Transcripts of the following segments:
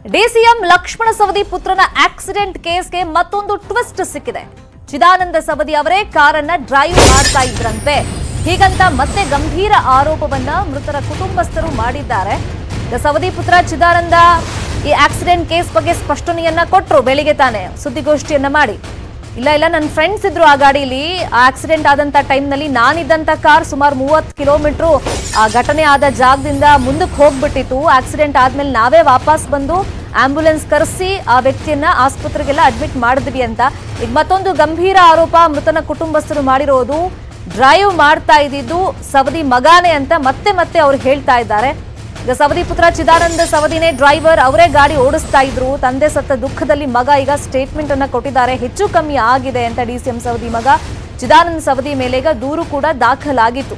DCM Lakshmana Savadi ಪುತ್ರನ accident ಕೇಸ್ಗೆ ಮತ್ತೊಂದು twist ಸಿಕ್ಕಿದೆ ಚಿದಾನಂದ ಸವದಿ ಅವರೇ ಕಾರನ್ನ ಡ್ರೈವ್ ಮಾಡ್ತಾ ಇದ್ರಂತೆ ಹೀಗಂತ ಮತ್ತೆ ಗಂಭೀರ ಆರೋಪವನ್ನ ಮೃತರ ಕುಟುಂಬಸ್ಥರು ಮಾಡಿದ್ದಾರೆ ಈಗ ಸವದಿ ಪುತ್ರ ಚಿದಾನಂದ ಈ ಆಕ್ಸಿಡೆಂಟ್ ಕೇಸ್ ಬಗ್ಗೆ ಸ್ಪಷ್ಟನೆಯನ್ನ ಕೊಟ್ಟರು ಬೆಳಿಗ್ಗೆ ತಾನೆ ಸುದ್ದಿಗೋಷ್ಠಿಯನ್ನ ಮಾಡಿ ಇಲ್ಲ ಇಲ್ಲ ನನ್ನ ಫ್ರೆಂಡ್ಸ್ ಇದ್ರು ಆ ಗಾಡಿಲಿ ಆಕ್ಸಿಡೆಂಟ್ ಆದಂತ ಟೈಮ್ನಲ್ಲಿ ನಾನಿದ್ದಂತ ಕಾರ್ ಸುಮಾರು ಮೂವತ್ತು ಕಿಲೋಮೀಟರ್ ಆ ಘಟನೆ ಆದ ಜಾಗದಿಂದ ಮುಂದಕ್ಕೆ ಹೋಗ್ಬಿಟ್ಟಿತ್ತು ಆಕ್ಸಿಡೆಂಟ್ ಆದ್ಮೇಲೆ ನಾವೇ ವಾಪಸ್ ಬಂದು ಆಂಬ್ಯುಲೆನ್ಸ್ ಕರೆಸಿ ಆ ವ್ಯಕ್ತಿಯನ್ನ ಆಸ್ಪತ್ರೆಗೆಲ್ಲ ಅಡ್ಮಿಟ್ ಮಾಡಿದ್ವಿ ಅಂತ ಈಗ ಮತ್ತೊಂದು ಗಂಭೀರ ಆರೋಪ ಮೃತನ ಕುಟುಂಬಸ್ಥರು ಮಾಡಿರೋದು ಡ್ರೈವ್ ಮಾಡ್ತಾ ಇದ್ದಿದ್ದು ಸವದಿ ಮಗಾನೆ ಅಂತ ಮತ್ತೆ ಮತ್ತೆ ಅವ್ರು ಹೇಳ್ತಾ ಇದ್ದಾರೆ ಈಗ ಸವದಿ ಪುತ್ರ ಚಿದಾನಂದ ಸವದಿನೇ ಡ್ರೈವರ್ ಅವರೇ ಗಾಡಿ ಓಡಿಸ್ತಾ ಇದ್ರು ತಂದೆ ಸತ್ತ ದುಃಖದಲ್ಲಿ ಮಗ ಈಗ ಸ್ಟೇಟ್ಮೆಂಟ್ ಅನ್ನ ಕೊಟ್ಟಿದ್ದಾರೆ ಹೆಚ್ಚು ಕಮ್ಮಿ ಆಗಿದೆ ಅಂತ ಡಿಸಿಎಂ ಸವದಿ ಮಗ ಚಿದಾನಂದ ಸವದಿ ಮೇಲೆ ಈಗ ದೂರು ಕೂಡ ದಾಖಲಾಗಿತ್ತು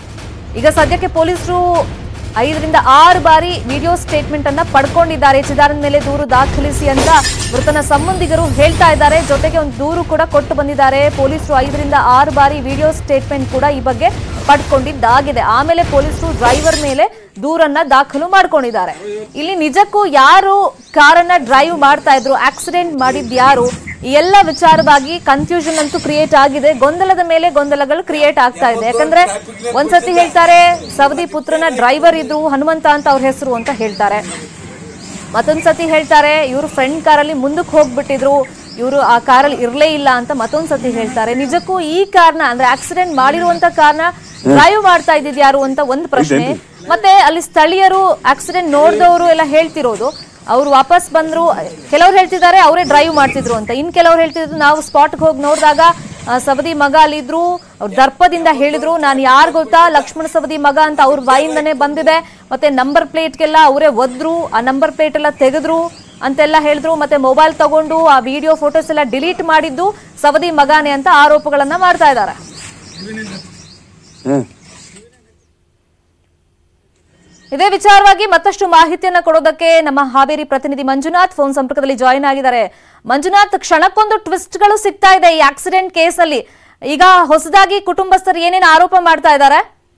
ಈಗ ಸದ್ಯಕ್ಕೆ ಪೊಲೀಸರು ಐದರಿಂದ ಆರು ಬಾರಿ ವಿಡಿಯೋ ಸ್ಟೇಟ್ಮೆಂಟ್ ಅನ್ನ ಪಡ್ಕೊಂಡಿದ್ದಾರೆ ಚಿದಾನಂದ್ ಮೇಲೆ ದೂರು ದಾಖಲಿಸಿ ಅಂತ ಮೃತನ ಸಂಬಂಧಿಗರು ಹೇಳ್ತಾ ಇದ್ದಾರೆ ಜೊತೆಗೆ ಒಂದು ದೂರು ಕೂಡ ಕೊಟ್ಟು ಬಂದಿದ್ದಾರೆ ಪೊಲೀಸರು ಐದರಿಂದ ಆರು ಬಾರಿ ವಿಡಿಯೋ ಸ್ಟೇಟ್ಮೆಂಟ್ ಕೂಡ ಈ ಬಗ್ಗೆ ಪಡ್ಕೊಂಡಿದ್ದಾಗಿದೆ ಆಮೇಲೆ ಪೊಲೀಸರು ಡ್ರೈವರ್ ಮೇಲೆ ದೂರನ್ನ ದಾಖಲು ಮಾಡ್ಕೊಂಡಿದ್ದಾರೆ ಇಲ್ಲಿ ನಿಜಕ್ಕೂ ಯಾರು ಕಾರನ್ನ ಡ್ರೈವ್ ಮಾಡ್ತಾ ಇದ್ರು ಆಕ್ಸಿಡೆಂಟ್ ಮಾಡಿದ್ ಯಾರು ಈ ಎಲ್ಲ ವಿಚಾರವಾಗಿ ಕನ್ಫ್ಯೂಷನ್ ಅಂತೂ ಕ್ರಿಯೇಟ್ ಆಗಿದೆ ಗೊಂದಲದ ಮೇಲೆ ಗೊಂದಲಗಳು ಕ್ರಿಯೇಟ್ ಆಗ್ತಾ ಇದೆ ಯಾಕಂದ್ರೆ ಒಂದ್ಸತಿ ಹೇಳ್ತಾರೆ ಸವದಿ ಪುತ್ರನ ಡ್ರೈವರ್ ಇದ್ರು ಹನುಮಂತ ಅಂತ ಅವ್ರ ಹೆಸರು ಅಂತ ಹೇಳ್ತಾರೆ ಮತ್ತೊಂದ್ ಸತಿ ಹೇಳ್ತಾರೆ ಇವರು ಫ್ರೆಂಡ್ ಕಾರಲ್ಲಿ ಮುಂದಕ್ಕೆ ಹೋಗ್ಬಿಟ್ಟಿದ್ರು ಇವರು ಆ ಕಾರಲ್ಲಿ ಇರ್ಲೇ ಇಲ್ಲ ಅಂತ ಮತ್ತೊಂದ್ ಸತಿ ಹೇಳ್ತಾರೆ ನಿಜಕ್ಕೂ ಈ ಕಾರಣ ಅಂದ್ರೆ ಆಕ್ಸಿಡೆಂಟ್ ಮಾಡಿರುವಂತ ಕಾರಣ ಡ್ರೈವ್ ಮಾಡ್ತಾ ಇದ್ದಿದ್ ಯಾರು ಅಂತ ಒಂದು ಪ್ರಶ್ನೆ ಮತ್ತೆ ಅಲ್ಲಿ ಸ್ಥಳೀಯರು ಆಕ್ಸಿಡೆಂಟ್ ನೋಡಿದವರು ಎಲ್ಲ ಹೇಳ್ತಿರೋದು ಅವ್ರು ವಾಪಸ್ ಬಂದ್ರು ಕೆಲವ್ರು ಹೇಳ್ತಿದ್ದಾರೆ ಅವರೇ ಡ್ರೈವ್ ಮಾಡ್ತಿದ್ರು ಅಂತ ಇನ್ ಕೆಲವ್ರು ಹೇಳ್ತಿದ್ರು ನಾವು ಸ್ಪಾಟ್ಗೆ ಹೋಗಿ ನೋಡಿದಾಗ ಆ, ಸವದಿ ಮಗ ಅಲ್ಲಿದ್ರು ಅವ್ರು ದರ್ಪದಿಂದ ಹೇಳಿದ್ರು ನಾನು ಯಾರು ಗೊತ್ತಾ ಲಕ್ಷ್ಮಣ ಸವದಿ ಮಗ ಅಂತ ಅವ್ರ ಬಾಯಿಂದನೇ ಬಂದಿದೆ ಮತ್ತೆ ನಂಬರ್ ಪ್ಲೇಟ್ಗೆಲ್ಲ ಅವರೇ ಒದ್ರು ಆ ನಂಬರ್ ಪ್ಲೇಟ್ ಎಲ್ಲ ತೆಗೆದ್ರು ಅಂತೆಲ್ಲ ಹೇಳಿದ್ರು ಮತ್ತೆ ಮೊಬೈಲ್ ತಗೊಂಡು ಆ ವಿಡಿಯೋ ಫೋಟೋಸ್ ಎಲ್ಲ ಡಿಲೀಟ್ ಮಾಡಿದ್ದು ಸವದಿ ಮಗಾನೆ ಅಂತ ಆರೋಪಗಳನ್ನ ಮಾಡ್ತಾ ಇದ್ದಾರೆ ಹ್ಮ್ ಇದೇ ವಿಚಾರವಾಗಿ ಮತ್ತಷ್ಟು ಮಾಹಿತಿಯನ್ನ ಕೊಡೋದಕ್ಕೆ ನಮ್ಮ ಹಾವೇರಿ ಪ್ರತಿನಿಧಿ ಮಂಜುನಾಥ್ ಫೋನ್ ಸಂಪರ್ಕದಲ್ಲಿ ಜಾಯಿನ್ ಆಗಿದ್ದಾರೆ ಮಂಜುನಾಥ್ ಕ್ಷಣಕ್ಕೊಂದು ಟ್ವಿಸ್ಟ್ ಗಳು ಸಿಗ್ತಾ ಇದೆ ಈ ಆಕ್ಸಿಡೆಂಟ್ ಕೇಸಲ್ಲಿ ಈಗ ಹೊಸದಾಗಿ ಕುಟುಂಬಸ್ಥರು ಏನೇನು ಆರೋಪ ಮಾಡ್ತಾ ಇದ್ದಾರೆ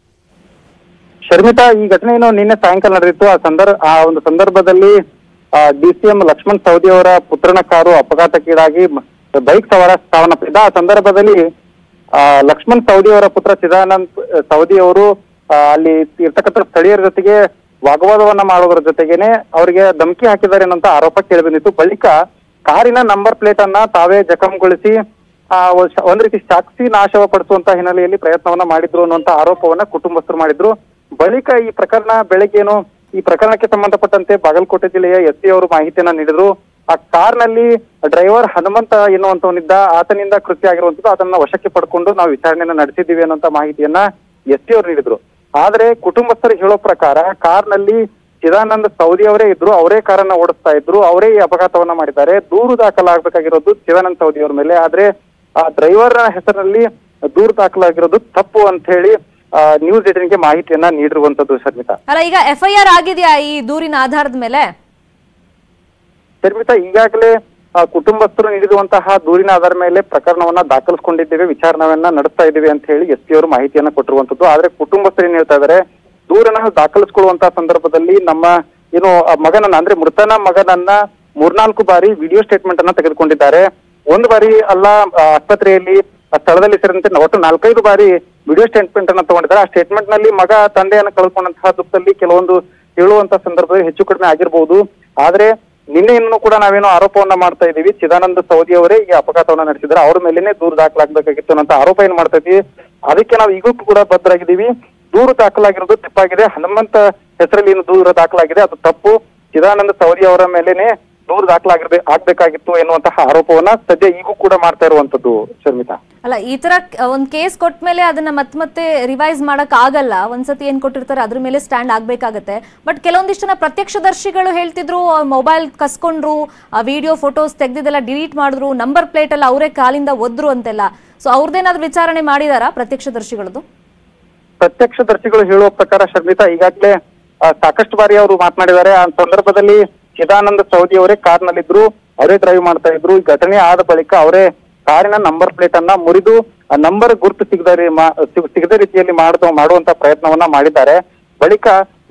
ಶರ್ಮಿತಾ ಈ ಘಟನೆ ಏನು ನಿನ್ನೆ ಸಾಯಂಕಾಲ ನಡೆದಿತ್ತು ಆ ಸಂದರ್ಭ ಆ ಒಂದು ಸಂದರ್ಭದಲ್ಲಿ ಡಿಸಿಎಂ ಲಕ್ಷ್ಮಣ್ ಸವದಿ ಅವರ ಪುತ್ರನ ಕಾರು ಅಪಘಾತಕ್ಕೀಡಾಗಿ ಮ- ಬೈಕ್ ಸವಾರ ಸಾವನ್ನಪ್ಪಿದ್ದ ಆ ಸಂದರ್ಭದಲ್ಲಿ ಆ, ಲಕ್ಷ್ಮಣ್ ಸವದಿ ಅವರ ಪುತ್ರ ಚಿದಾನಂದ್ ಸವದಿ ಅವರು ಆ, ಅಲ್ಲಿ ಇರ್ತಕ್ಕಂಥ ಸ್ಥಳೀಯರ ಜೊತೆಗೆ ವಾಗ್ವಾದವನ್ನ ಮಾಡೋದ್ರ ಜೊತೆಗೇನೆ ಅವರಿಗೆ ಧಮಕಿ ಹಾಕಿದ್ದಾರೆ ಅನ್ನೋಂತ ಆರೋಪ ಕೇಳಿಬಂದಿತ್ತು ಬಳಿಕ ಕಾರಿನ ನಂಬರ್ ಪ್ಲೇಟ್ ಅನ್ನ ತಾವೇ ಜಖಂಗೊಳಿಸಿ ಆ ಒಂದ್- ಒಂದ್ ರೀತಿ ಸಾಕ್ಷಿ ನಾಶವ ಪಡಿಸುವಂತ ಹಿನ್ನೆಲೆಯಲ್ಲಿ ಪ್ರಯತ್ನವನ್ನ ಮಾಡಿದ್ರು ಅನ್ನುವಂತ ಆರೋಪವನ್ನ ಕುಟುಂಬಸ್ಥರು ಮಾಡಿದ್ರು ಬಳಿಕ ಈ ಪ್ರಕರಣ ಬೆಳಗ್ಗೇನು ಈ ಪ್ರಕರಣಕ್ಕೆ ಸಂಬಂಧಪಟ್ಟಂತೆ ಬಾಗಲಕೋಟೆ ಜಿಲ್ಲೆಯ ಎಸ್ ಪಿ ಅವರು ಮಾಹಿತಿಯನ್ನ ನೀಡಿದ್ರು ಆ ಕಾರ್ನಲ್ಲಿ ಡ್ರೈವರ್ ಹನುಮಂತ ಎನ್ನುವಂತವನಿದ್ದ ಆತನಿಂದ ಕೃತ್ಯ ಆಗಿರುವಂತದ್ದು ಅದನ್ನ ವಶಕ್ಕೆ ಪಡ್ಕೊಂಡು ನಾವು ವಿಚಾರಣೆಯನ್ನ ನಡೆಸಿದ್ದೀವಿ ಅನ್ನುವಂತ ಮಾಹಿತಿಯನ್ನ ಎಸ್ ಪಿ ಅವರು ನೀಡಿದ್ರು ಆದ್ರೆ ಕುಟುಂಬಸ್ಥರು ಹೇಳೋ ಪ್ರಕಾರ ಕಾರ್ನಲ್ಲಿ ಚಿದಾನಂದ ಸೌದಿ ಅವರೇ ಇದ್ರು ಅವರೇ ಕಾರನ್ನ ಓಡಿಸ್ತಾ ಇದ್ರು ಅವರೇ ಈ ಅಪಘಾತವನ್ನ ಮಾಡಿದ್ದಾರೆ ದೂರು ದಾಖಲಾಗಬೇಕಾಗಿರೋದು ಚಿದಾನಂದ ಸೌದಿ ಅವರ ಮೇಲೆ ಆದ್ರೆ ಆ ಡ್ರೈವರ್ ಹೆಸರಿನಲ್ಲಿ ದೂರು ದಾಖಲಾಗಿರೋದು ತಪ್ಪು ಅಂತ ಹೇಳಿ ನ್ಯೂಸ್ ಏಟೀನ್ಗೆ ಮಾಹಿತಿಯನ್ನ ನೀಡಿರುವಂತದ್ದು ಶರ್ಮಿತಾ ಅಲ್ಲ ಈಗ ಎಫ್ಐಆರ್ ಆಗಿದೆಯಾ ಈ ದೂರಿನ ಆಧಾರದ ಮೇಲೆ ಶರ್ಮಿತಾ ಈಗಾಗಲೇ ಆ, ಕುಟುಂಬಸ್ಥರು ನೀಡಿರುವಂತಹ ದೂರಿನ ಆಧಾರ ಮೇಲೆ ಪ್ರಕರಣವನ್ನ ದಾಖಲಿಸಿಕೊಂಡಿದ್ದೇವೆ ವಿಚಾರಣೆಯನ್ನ ನಡೆಸ್ತಾ ಇದ್ದೀವಿ ಅಂತ ಹೇಳಿ ಎಸ್ ಪಿ ಅವರು ಮಾಹಿತಿಯನ್ನ ಕೊಟ್ಟಿರುವಂತದ್ದು ಆದ್ರೆ ಕುಟುಂಬಸ್ಥರು ಏನ್ ಹೇಳ್ತಾ ಇದಾರೆ ದೂರನ್ನ ದಾಖಲಿಸಿಕೊಳ್ಳುವಂತಹ ಸಂದರ್ಭದಲ್ಲಿ ನಮ್ಮ ಏನು ಆ ಮಗನನ್ನ ಅಂದ್ರೆ ಮೃತನ ಮಗನನ್ನ ಮೂರ್ನಾಲ್ಕು ಬಾರಿ ವಿಡಿಯೋ ಸ್ಟೇಟ್ಮೆಂಟ್ ಅನ್ನ ತೆಗೆದುಕೊಂಡಿದ್ದಾರೆ ಒಂದು ಬಾರಿ ಅಲ್ಲ ಆ, ಆಸ್ಪತ್ರೆಯಲ್ಲಿ ಆ ಸ್ಥಳದಲ್ಲಿ ಸೇರಿದಂತೆ ಒಟ್ಟು ನಾಲ್ಕೈದು ಬಾರಿ ವಿಡಿಯೋ ಸ್ಟೇಟ್ಮೆಂಟ್ ಅನ್ನ ತಗೊಂಡಿದ್ದಾರೆ ಆ ಸ್ಟೇಟ್ಮೆಂಟ್ ನಲ್ಲಿ ಮಗ ತಂದೆಯನ್ನ ಕಳ್ಕೊಂಡಂತಹ ದುಃಖದಲ್ಲಿ ಕೆಲವೊಂದು ಹೇಳುವಂತ ಸಂದರ್ಭದಲ್ಲಿ ಹೆಚ್ಚು ಕಡಿಮೆ ಆಗಿರಬಹುದು ಆದ್ರೆ ನಿನ್ನೆಯನ್ನು ಕೂಡ ನಾವೇನೋ ಆರೋಪವನ್ನ ಮಾಡ್ತಾ ಇದೀವಿ ಚಿದಾನಂದ ಸೌದಿ ಅವರೇ ಈ ಅಪಘಾತವನ್ನ ನಡೆಸಿದ್ದಾರೆ ಅವ್ರ ಮೇಲೇನೆ ದೂರು ದಾಖಲಾಗಬೇಕಾಗಿತ್ತು ಅನ್ನೋ ಆರೋಪ ಏನ್ ಮಾಡ್ತಾ ಇದ್ವಿ ಅದಕ್ಕೆ ನಾವು ಈಗೂ ಕೂಡ ಬದ್ಧರಾಗಿದ್ದೀವಿ ದೂರು ದಾಖಲಾಗಿರೋದು ತಪ್ಪಾಗಿದೆ ಹನುಮಂತ ಹೆಸರಲ್ಲಿ ಏನು ದೂರು ದಾಖಲಾಗಿದೆ ಅದು ತಪ್ಪು ಚಿದಾನಂದ ಸೌದಿ ಅವರ ಮೇಲೇನೆ ದೂರು ದಾಖಲಾಗಿರ್ಬೇ ಆಗ್ಬೇಕಾಗಿತ್ತು ಎನ್ನುವಂತಹ ಆರೋಪವನ್ನ ಸದ್ಯ ಈಗೂ ಕೂಡ ಮಾಡ್ತಾ ಇರುವಂತದ್ದು ಶರ್ಮಿತಾ ಅಲ್ಲ ಈ ತರ ಕ- ಒಂದ್ ಕೇಸ್ ಕೊಟ್ಟ ಮೇಲೆ ಅದನ್ನ ಮತ್ ಮತ್ತೆ ರಿವೈಸ್ ಮಾಡಕ್ ಆಗಲ್ಲ ಒಂದ್ಸತಿ ಏನ್ ಕೊಟ್ಟಿರ್ತಾರೆ ಅದ್ರ ಮೇಲೆ ಸ್ಟ್ಯಾಂಡ್ ಆಗ್ಬೇಕಾಗತ್ತೆ ಬಟ್ ಕೆಲವೊಂದಿಷ್ಟು ಜನ ಪ್ರತ್ಯಕ್ಷದರ್ಶಿಗಳು ಹೇಳ್ತಿದ್ರು ಮೊಬೈಲ್ ಕಸ್ಕೊಂಡ್ರು ಆ ವಿಡಿಯೋ ಫೋಟೋಸ್ ತೆಗ್ದಿದ್ದೆಲ್ಲ ಡಿಲೀಟ್ ಮಾಡಿದ್ರು ನಂಬರ್ ಪ್ಲೇಟ್ ಎಲ್ಲ ಅವರೇ ಕಾಲಿಂದ ಒದ್ರು ಅಂತೆಲ್ಲ ಸೊ ಅವ್ರದ್ದೇನಾದ್ರು ವಿಚಾರಣೆ ಮಾಡಿದಾರಾ ಪ್ರತ್ಯಕ್ಷದರ್ಶಿಗಳದ್ದು ಪ್ರತ್ಯಕ್ಷದರ್ಶಿಗಳು ಹೇಳುವ ಪ್ರಕಾರ ಶರ್ಮಿತಾ ಈಗಾಗಲೇ ಆ, ಸಾಕಷ್ಟು ಬಾರಿ ಅವರು ಮಾತನಾಡಿದ್ದಾರೆ ಆ ಸಂದರ್ಭದಲ್ಲಿ ಚಿದಾನಂದ ಸೌದಿ ಅವರೇ ಕಾರ್ನಲ್ಲಿದ್ರು ಅವರೇ ಡ್ರೈವ್ ಮಾಡ್ತಾ ಇದ್ರು ಈ ಘಟನೆ ಆದ ಬಳಿಕ ಅವರೇ ಕಾರಿನ ನಂಬರ್ ಪ್ಲೇಟ್ ಅನ್ನ ಮುರಿದು ಆ ನಂಬರ್ ಗುರುತು ಸಿಗದ ರೀ- ಮಾ- ಸಿಗ್- ಸಿಗದ ರೀತಿಯಲ್ಲಿ ಮಾಡುವ ಮಾಡುವಂತ ಪ್ರಯತ್ನವನ್ನ ಮಾಡಿದ್ದಾರೆ ಬಳಿಕ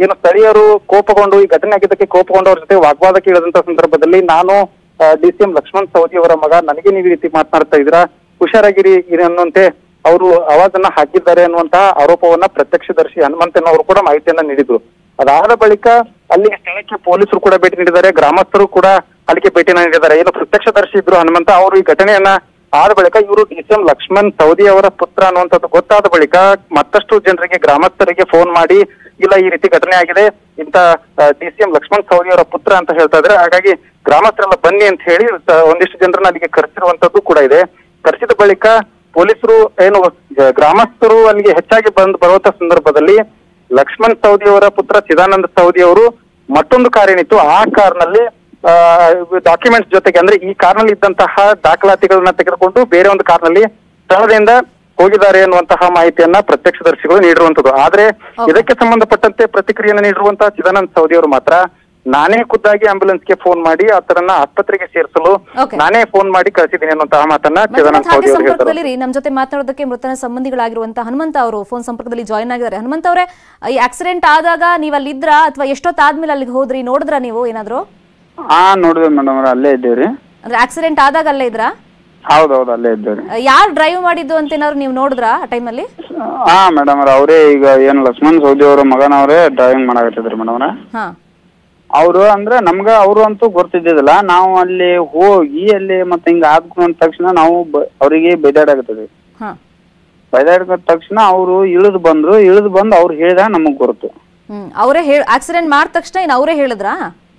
ಏನು ಸ್ಥಳೀಯರು ಕೋಪಗೊಂಡು ಈ ಘಟನೆ ಆಗಿದ್ದಕ್ಕೆ ಕೋಪಗೊಂಡು ಅವ್ರ ಜೊತೆ ವಾಗ್ವಾದಕ್ಕೆ ಇಳಿದಂತ ಸಂದರ್ಭದಲ್ಲಿ ನಾನು D C M Lakshman Savadi ಅವರ ಮಗ ನನಗೆ ನೀವು ಈ ರೀತಿ ಮಾತನಾಡ್ತಾ ಇದ್ದೀರಾ ಹುಷಾರಾಗಿರಿ ಇರಿ ಅನ್ನುವಂತೆ ಅವರು ಅವಾಜನ್ನ ಹಾಕಿದ್ದಾರೆ ಅನ್ನುವಂತಹ ಆರೋಪವನ್ನ ಪ್ರತ್ಯಕ್ಷದರ್ಶಿ ಹನುಮಂತನವರು ಕೂಡ ಮಾಹಿತಿಯನ್ನ ನೀಡಿದ್ರು ಅದಾದ ಬಳಿಕ ಅಲ್ಲಿಗೆ ಸ್ಥಳಕ್ಕೆ ಪೊಲೀಸರು ಕೂಡ ಭೇಟಿ ನೀಡಿದ್ದಾರೆ ಗ್ರಾಮಸ್ಥರು ಕೂಡ ಅಲ್ಲಿಗೆ ಭೇಟಿಯನ್ನ ನೀಡಿದ್ದಾರೆ ಏನು ಪ್ರತ್ಯಕ್ಷದರ್ಶಿ ಇದ್ರು ಹನುಮಂತ ಅವರು ಈ ಘಟನೆಯನ್ನ ಆದ ಬಳಿಕ ಇವರು D C M Lakshman Savadi ಅವರ ಪುತ್ರ ಅನ್ನುವಂಥದ್ದು ಗೊತ್ತಾದ ಬಳಿಕ ಮತ್ತಷ್ಟು ಜನರಿಗೆ ಗ್ರಾಮಸ್ಥರಿಗೆ ಫೋನ್ ಮಾಡಿ ಇಲ್ಲ ಈ ರೀತಿ ಘಟನೆ ಆಗಿದೆ ಇಂತ D C M Lakshman Savadi ಅವರ ಪುತ್ರ ಅಂತ ಹೇಳ್ತಾ ಇದ್ರೆ ಹಾಗಾಗಿ ಗ್ರಾಮಸ್ಥರೆಲ್ಲ ಬನ್ನಿ ಅಂತ ಹೇಳಿ ತ- ಒಂದಿಷ್ಟು ಜನರನ್ನ ಅಲ್ಲಿಗೆ ಕರೆಸಿರುವಂತದ್ದು ಕೂಡ ಇದೆ ಕರೆಸಿದ ಬಳಿಕ ಪೊಲೀಸರು ಏನು ಗ- ಗ್ರಾಮಸ್ಥರು ಅಲ್ಲಿಗೆ ಹೆಚ್ಚಾಗಿ ಬಂದು ಬರುವಂತ ಸಂದರ್ಭದಲ್ಲಿ ಲಕ್ಷ್ಮಣ್ ಸವದಿ ಅವರ ಪುತ್ರ ಚಿದಾನಂದ ಸವದಿ ಅವರು ಮತ್ತೊಂದು ಕಾರ್ ಏನಿತ್ತು ಆ ಕಾರ್ನಲ್ಲಿ ಡಾಕ್ಯುಮೆಂಟ್ಸ್ ಜೊತೆಗೆ ಅಂದ್ರೆ ಈ ಕಾರ್ನಲ್ಲಿ ಇದ್ದಂತಹ ದಾಖಲಾತಿಗಳನ್ನ ತೆಗೆದುಕೊಂಡು ಬೇರೆ ಒಂದು ಕಾರ್ನಲ್ಲಿ ಸ್ಥಳದಿಂದ ಹೋಗಿದ್ದಾರೆ ಅನ್ನುವಂತಹ ಮಾಹಿತಿಯನ್ನ ಪ್ರತ್ಯಕ್ಷದರ್ಶಿಗಳು ನೀಡಿರುವಂತದ್ದು ಆದ್ರೆ Okay. ಇದಕ್ಕೆ ಸಂಬಂಧಪಟ್ಟಂತೆ ಪ್ರತಿಕ್ರಿಯೆಯನ್ನು ನೀಡಿರುವಂತಹ ಚಿದಾನಂದ ಸವದಿ ಅವರು ಮಾತ್ರ ನಾನೇ ಖುದ್ದಾಗಿ ಆಂಬ್ಯುಲೆನ್ಸ್ಗೆ ಫೋನ್ ಮಾಡಿ ಆತರನ್ನ ಆಸ್ಪತ್ರೆಗೆ ಸೇರಿಸಲು Okay. ನಾನೇ ಫೋನ್ ಮಾಡಿ ಕಳಿಸಿದ್ದೀನಿ ಅನ್ನುವಂತಹ ಮಾತನ್ನ ಚಿದಾನಂದ ಮಂಜುನಾಥ್ ಹಾಗೆ ಸವದಿ ಅವರು ಹೇಳ್ತಾರೆ ಸಂಪರ್ಕದಲ್ಲಿ ರೀ ನಮ್ಮ ಜೊತೆ ಮಾತನಾಡೋದಕ್ಕೆ ಮೃತನ ಸಂಬಂಧಿಗಳಾಗಿರುವಂತಹ ಹನುಮಂತ ಅವರು ಫೋನ್ ಸಂಪರ್ಕದಲ್ಲಿ ಜಾಯ್ನ್ ಆಗಿದ್ದಾರೆ ಹನುಮಂತ ಅವರೇ ಈ ಆಕ್ಸಿಡೆಂಟ್ ಆದಾಗ ನೀವು ಅಲ್ಲಿದ್ರಾ ಅಥವಾ ಎಷ್ಟೊತ್ತಾದ್ಮೇಲೆ ಅಲ್ಲಿಗೆ ಹೋದ್ರಿ ನೋಡಿದ್ರಾ ನೀವು ಏನಾದ್ರು ಹಾ ನೋಡಿದ್ವಿ ಮೇಡಮ್ ಅಲ್ಲೇ ಇದ್ದೇವ್ರಿ ಅಂದ್ರೆ ಆಕ್ಸಿಡೆಂಟ್ ಆದಾಗ ಅಲ್ಲೇ ಇದ್ರಾ ಹೌದೌದು ಅಲ್ಲೇ ಇದ್ದೇವ್ರಿ ಯಾರು ಡ್ರೈವ್ ಮಾಡಿದ್ದು ಅಂತ ಏನಾದ್ರು ನೀವು ನೋಡಿದ್ರಾ ಆ ಟೈಮಲ್ಲಿ ಹಾ ಮೇಡಮ್ ಅವರೇ ಈಗ ಏನು ಲಕ್ಷ್ಮಣ್ ಸೌದಿ ಅವ್ರ ಮಗನವರೇ ಡ್ರೈವಿಂಗ್ ಮಾಡಕತ್ತಿದ್ರಿ ಮೇಡಮ್ ಹಾ ಅವರು ಅಂದ್ರೆ ನಮ್ಗ ಅವರು ಅಂತೂ ಗೊತ್ತಿದ್ದಿಲ್ಲ ನಾವು ಅಲ್ಲಿ ಹೋಗಿ ಅಲ್ಲಿ ಮತ್ತೆ ಹಿಂಗ ಆದ್ಕೊಂಡ ತಕ್ಷಣ ನಾವು ಬ- ಅವರಿಗೆ ಬೈದಾಡಕತ್ತಿದ್ವಿ ಹಾ ಬೈದಾಡ್ಕೊಂಡ ತಕ್ಷಣ ಅವರು ಇಳಿದು ಬಂದ್ರು ಇಳಿದು ಬಂದು ಅವ್ರು ಹೇಳಿದಾಗ ನಮಗ್ ಗೊತ್ತು ಹ್ಮ್ ಅವರೇ ಹೇಳ ಆಕ್ಸಿಡೆಂಟ್ ಮಾಡಿದ ತಕ್ಷಣ ಏನು ಅವರೇ ಹೇಳಿದ್ರಾ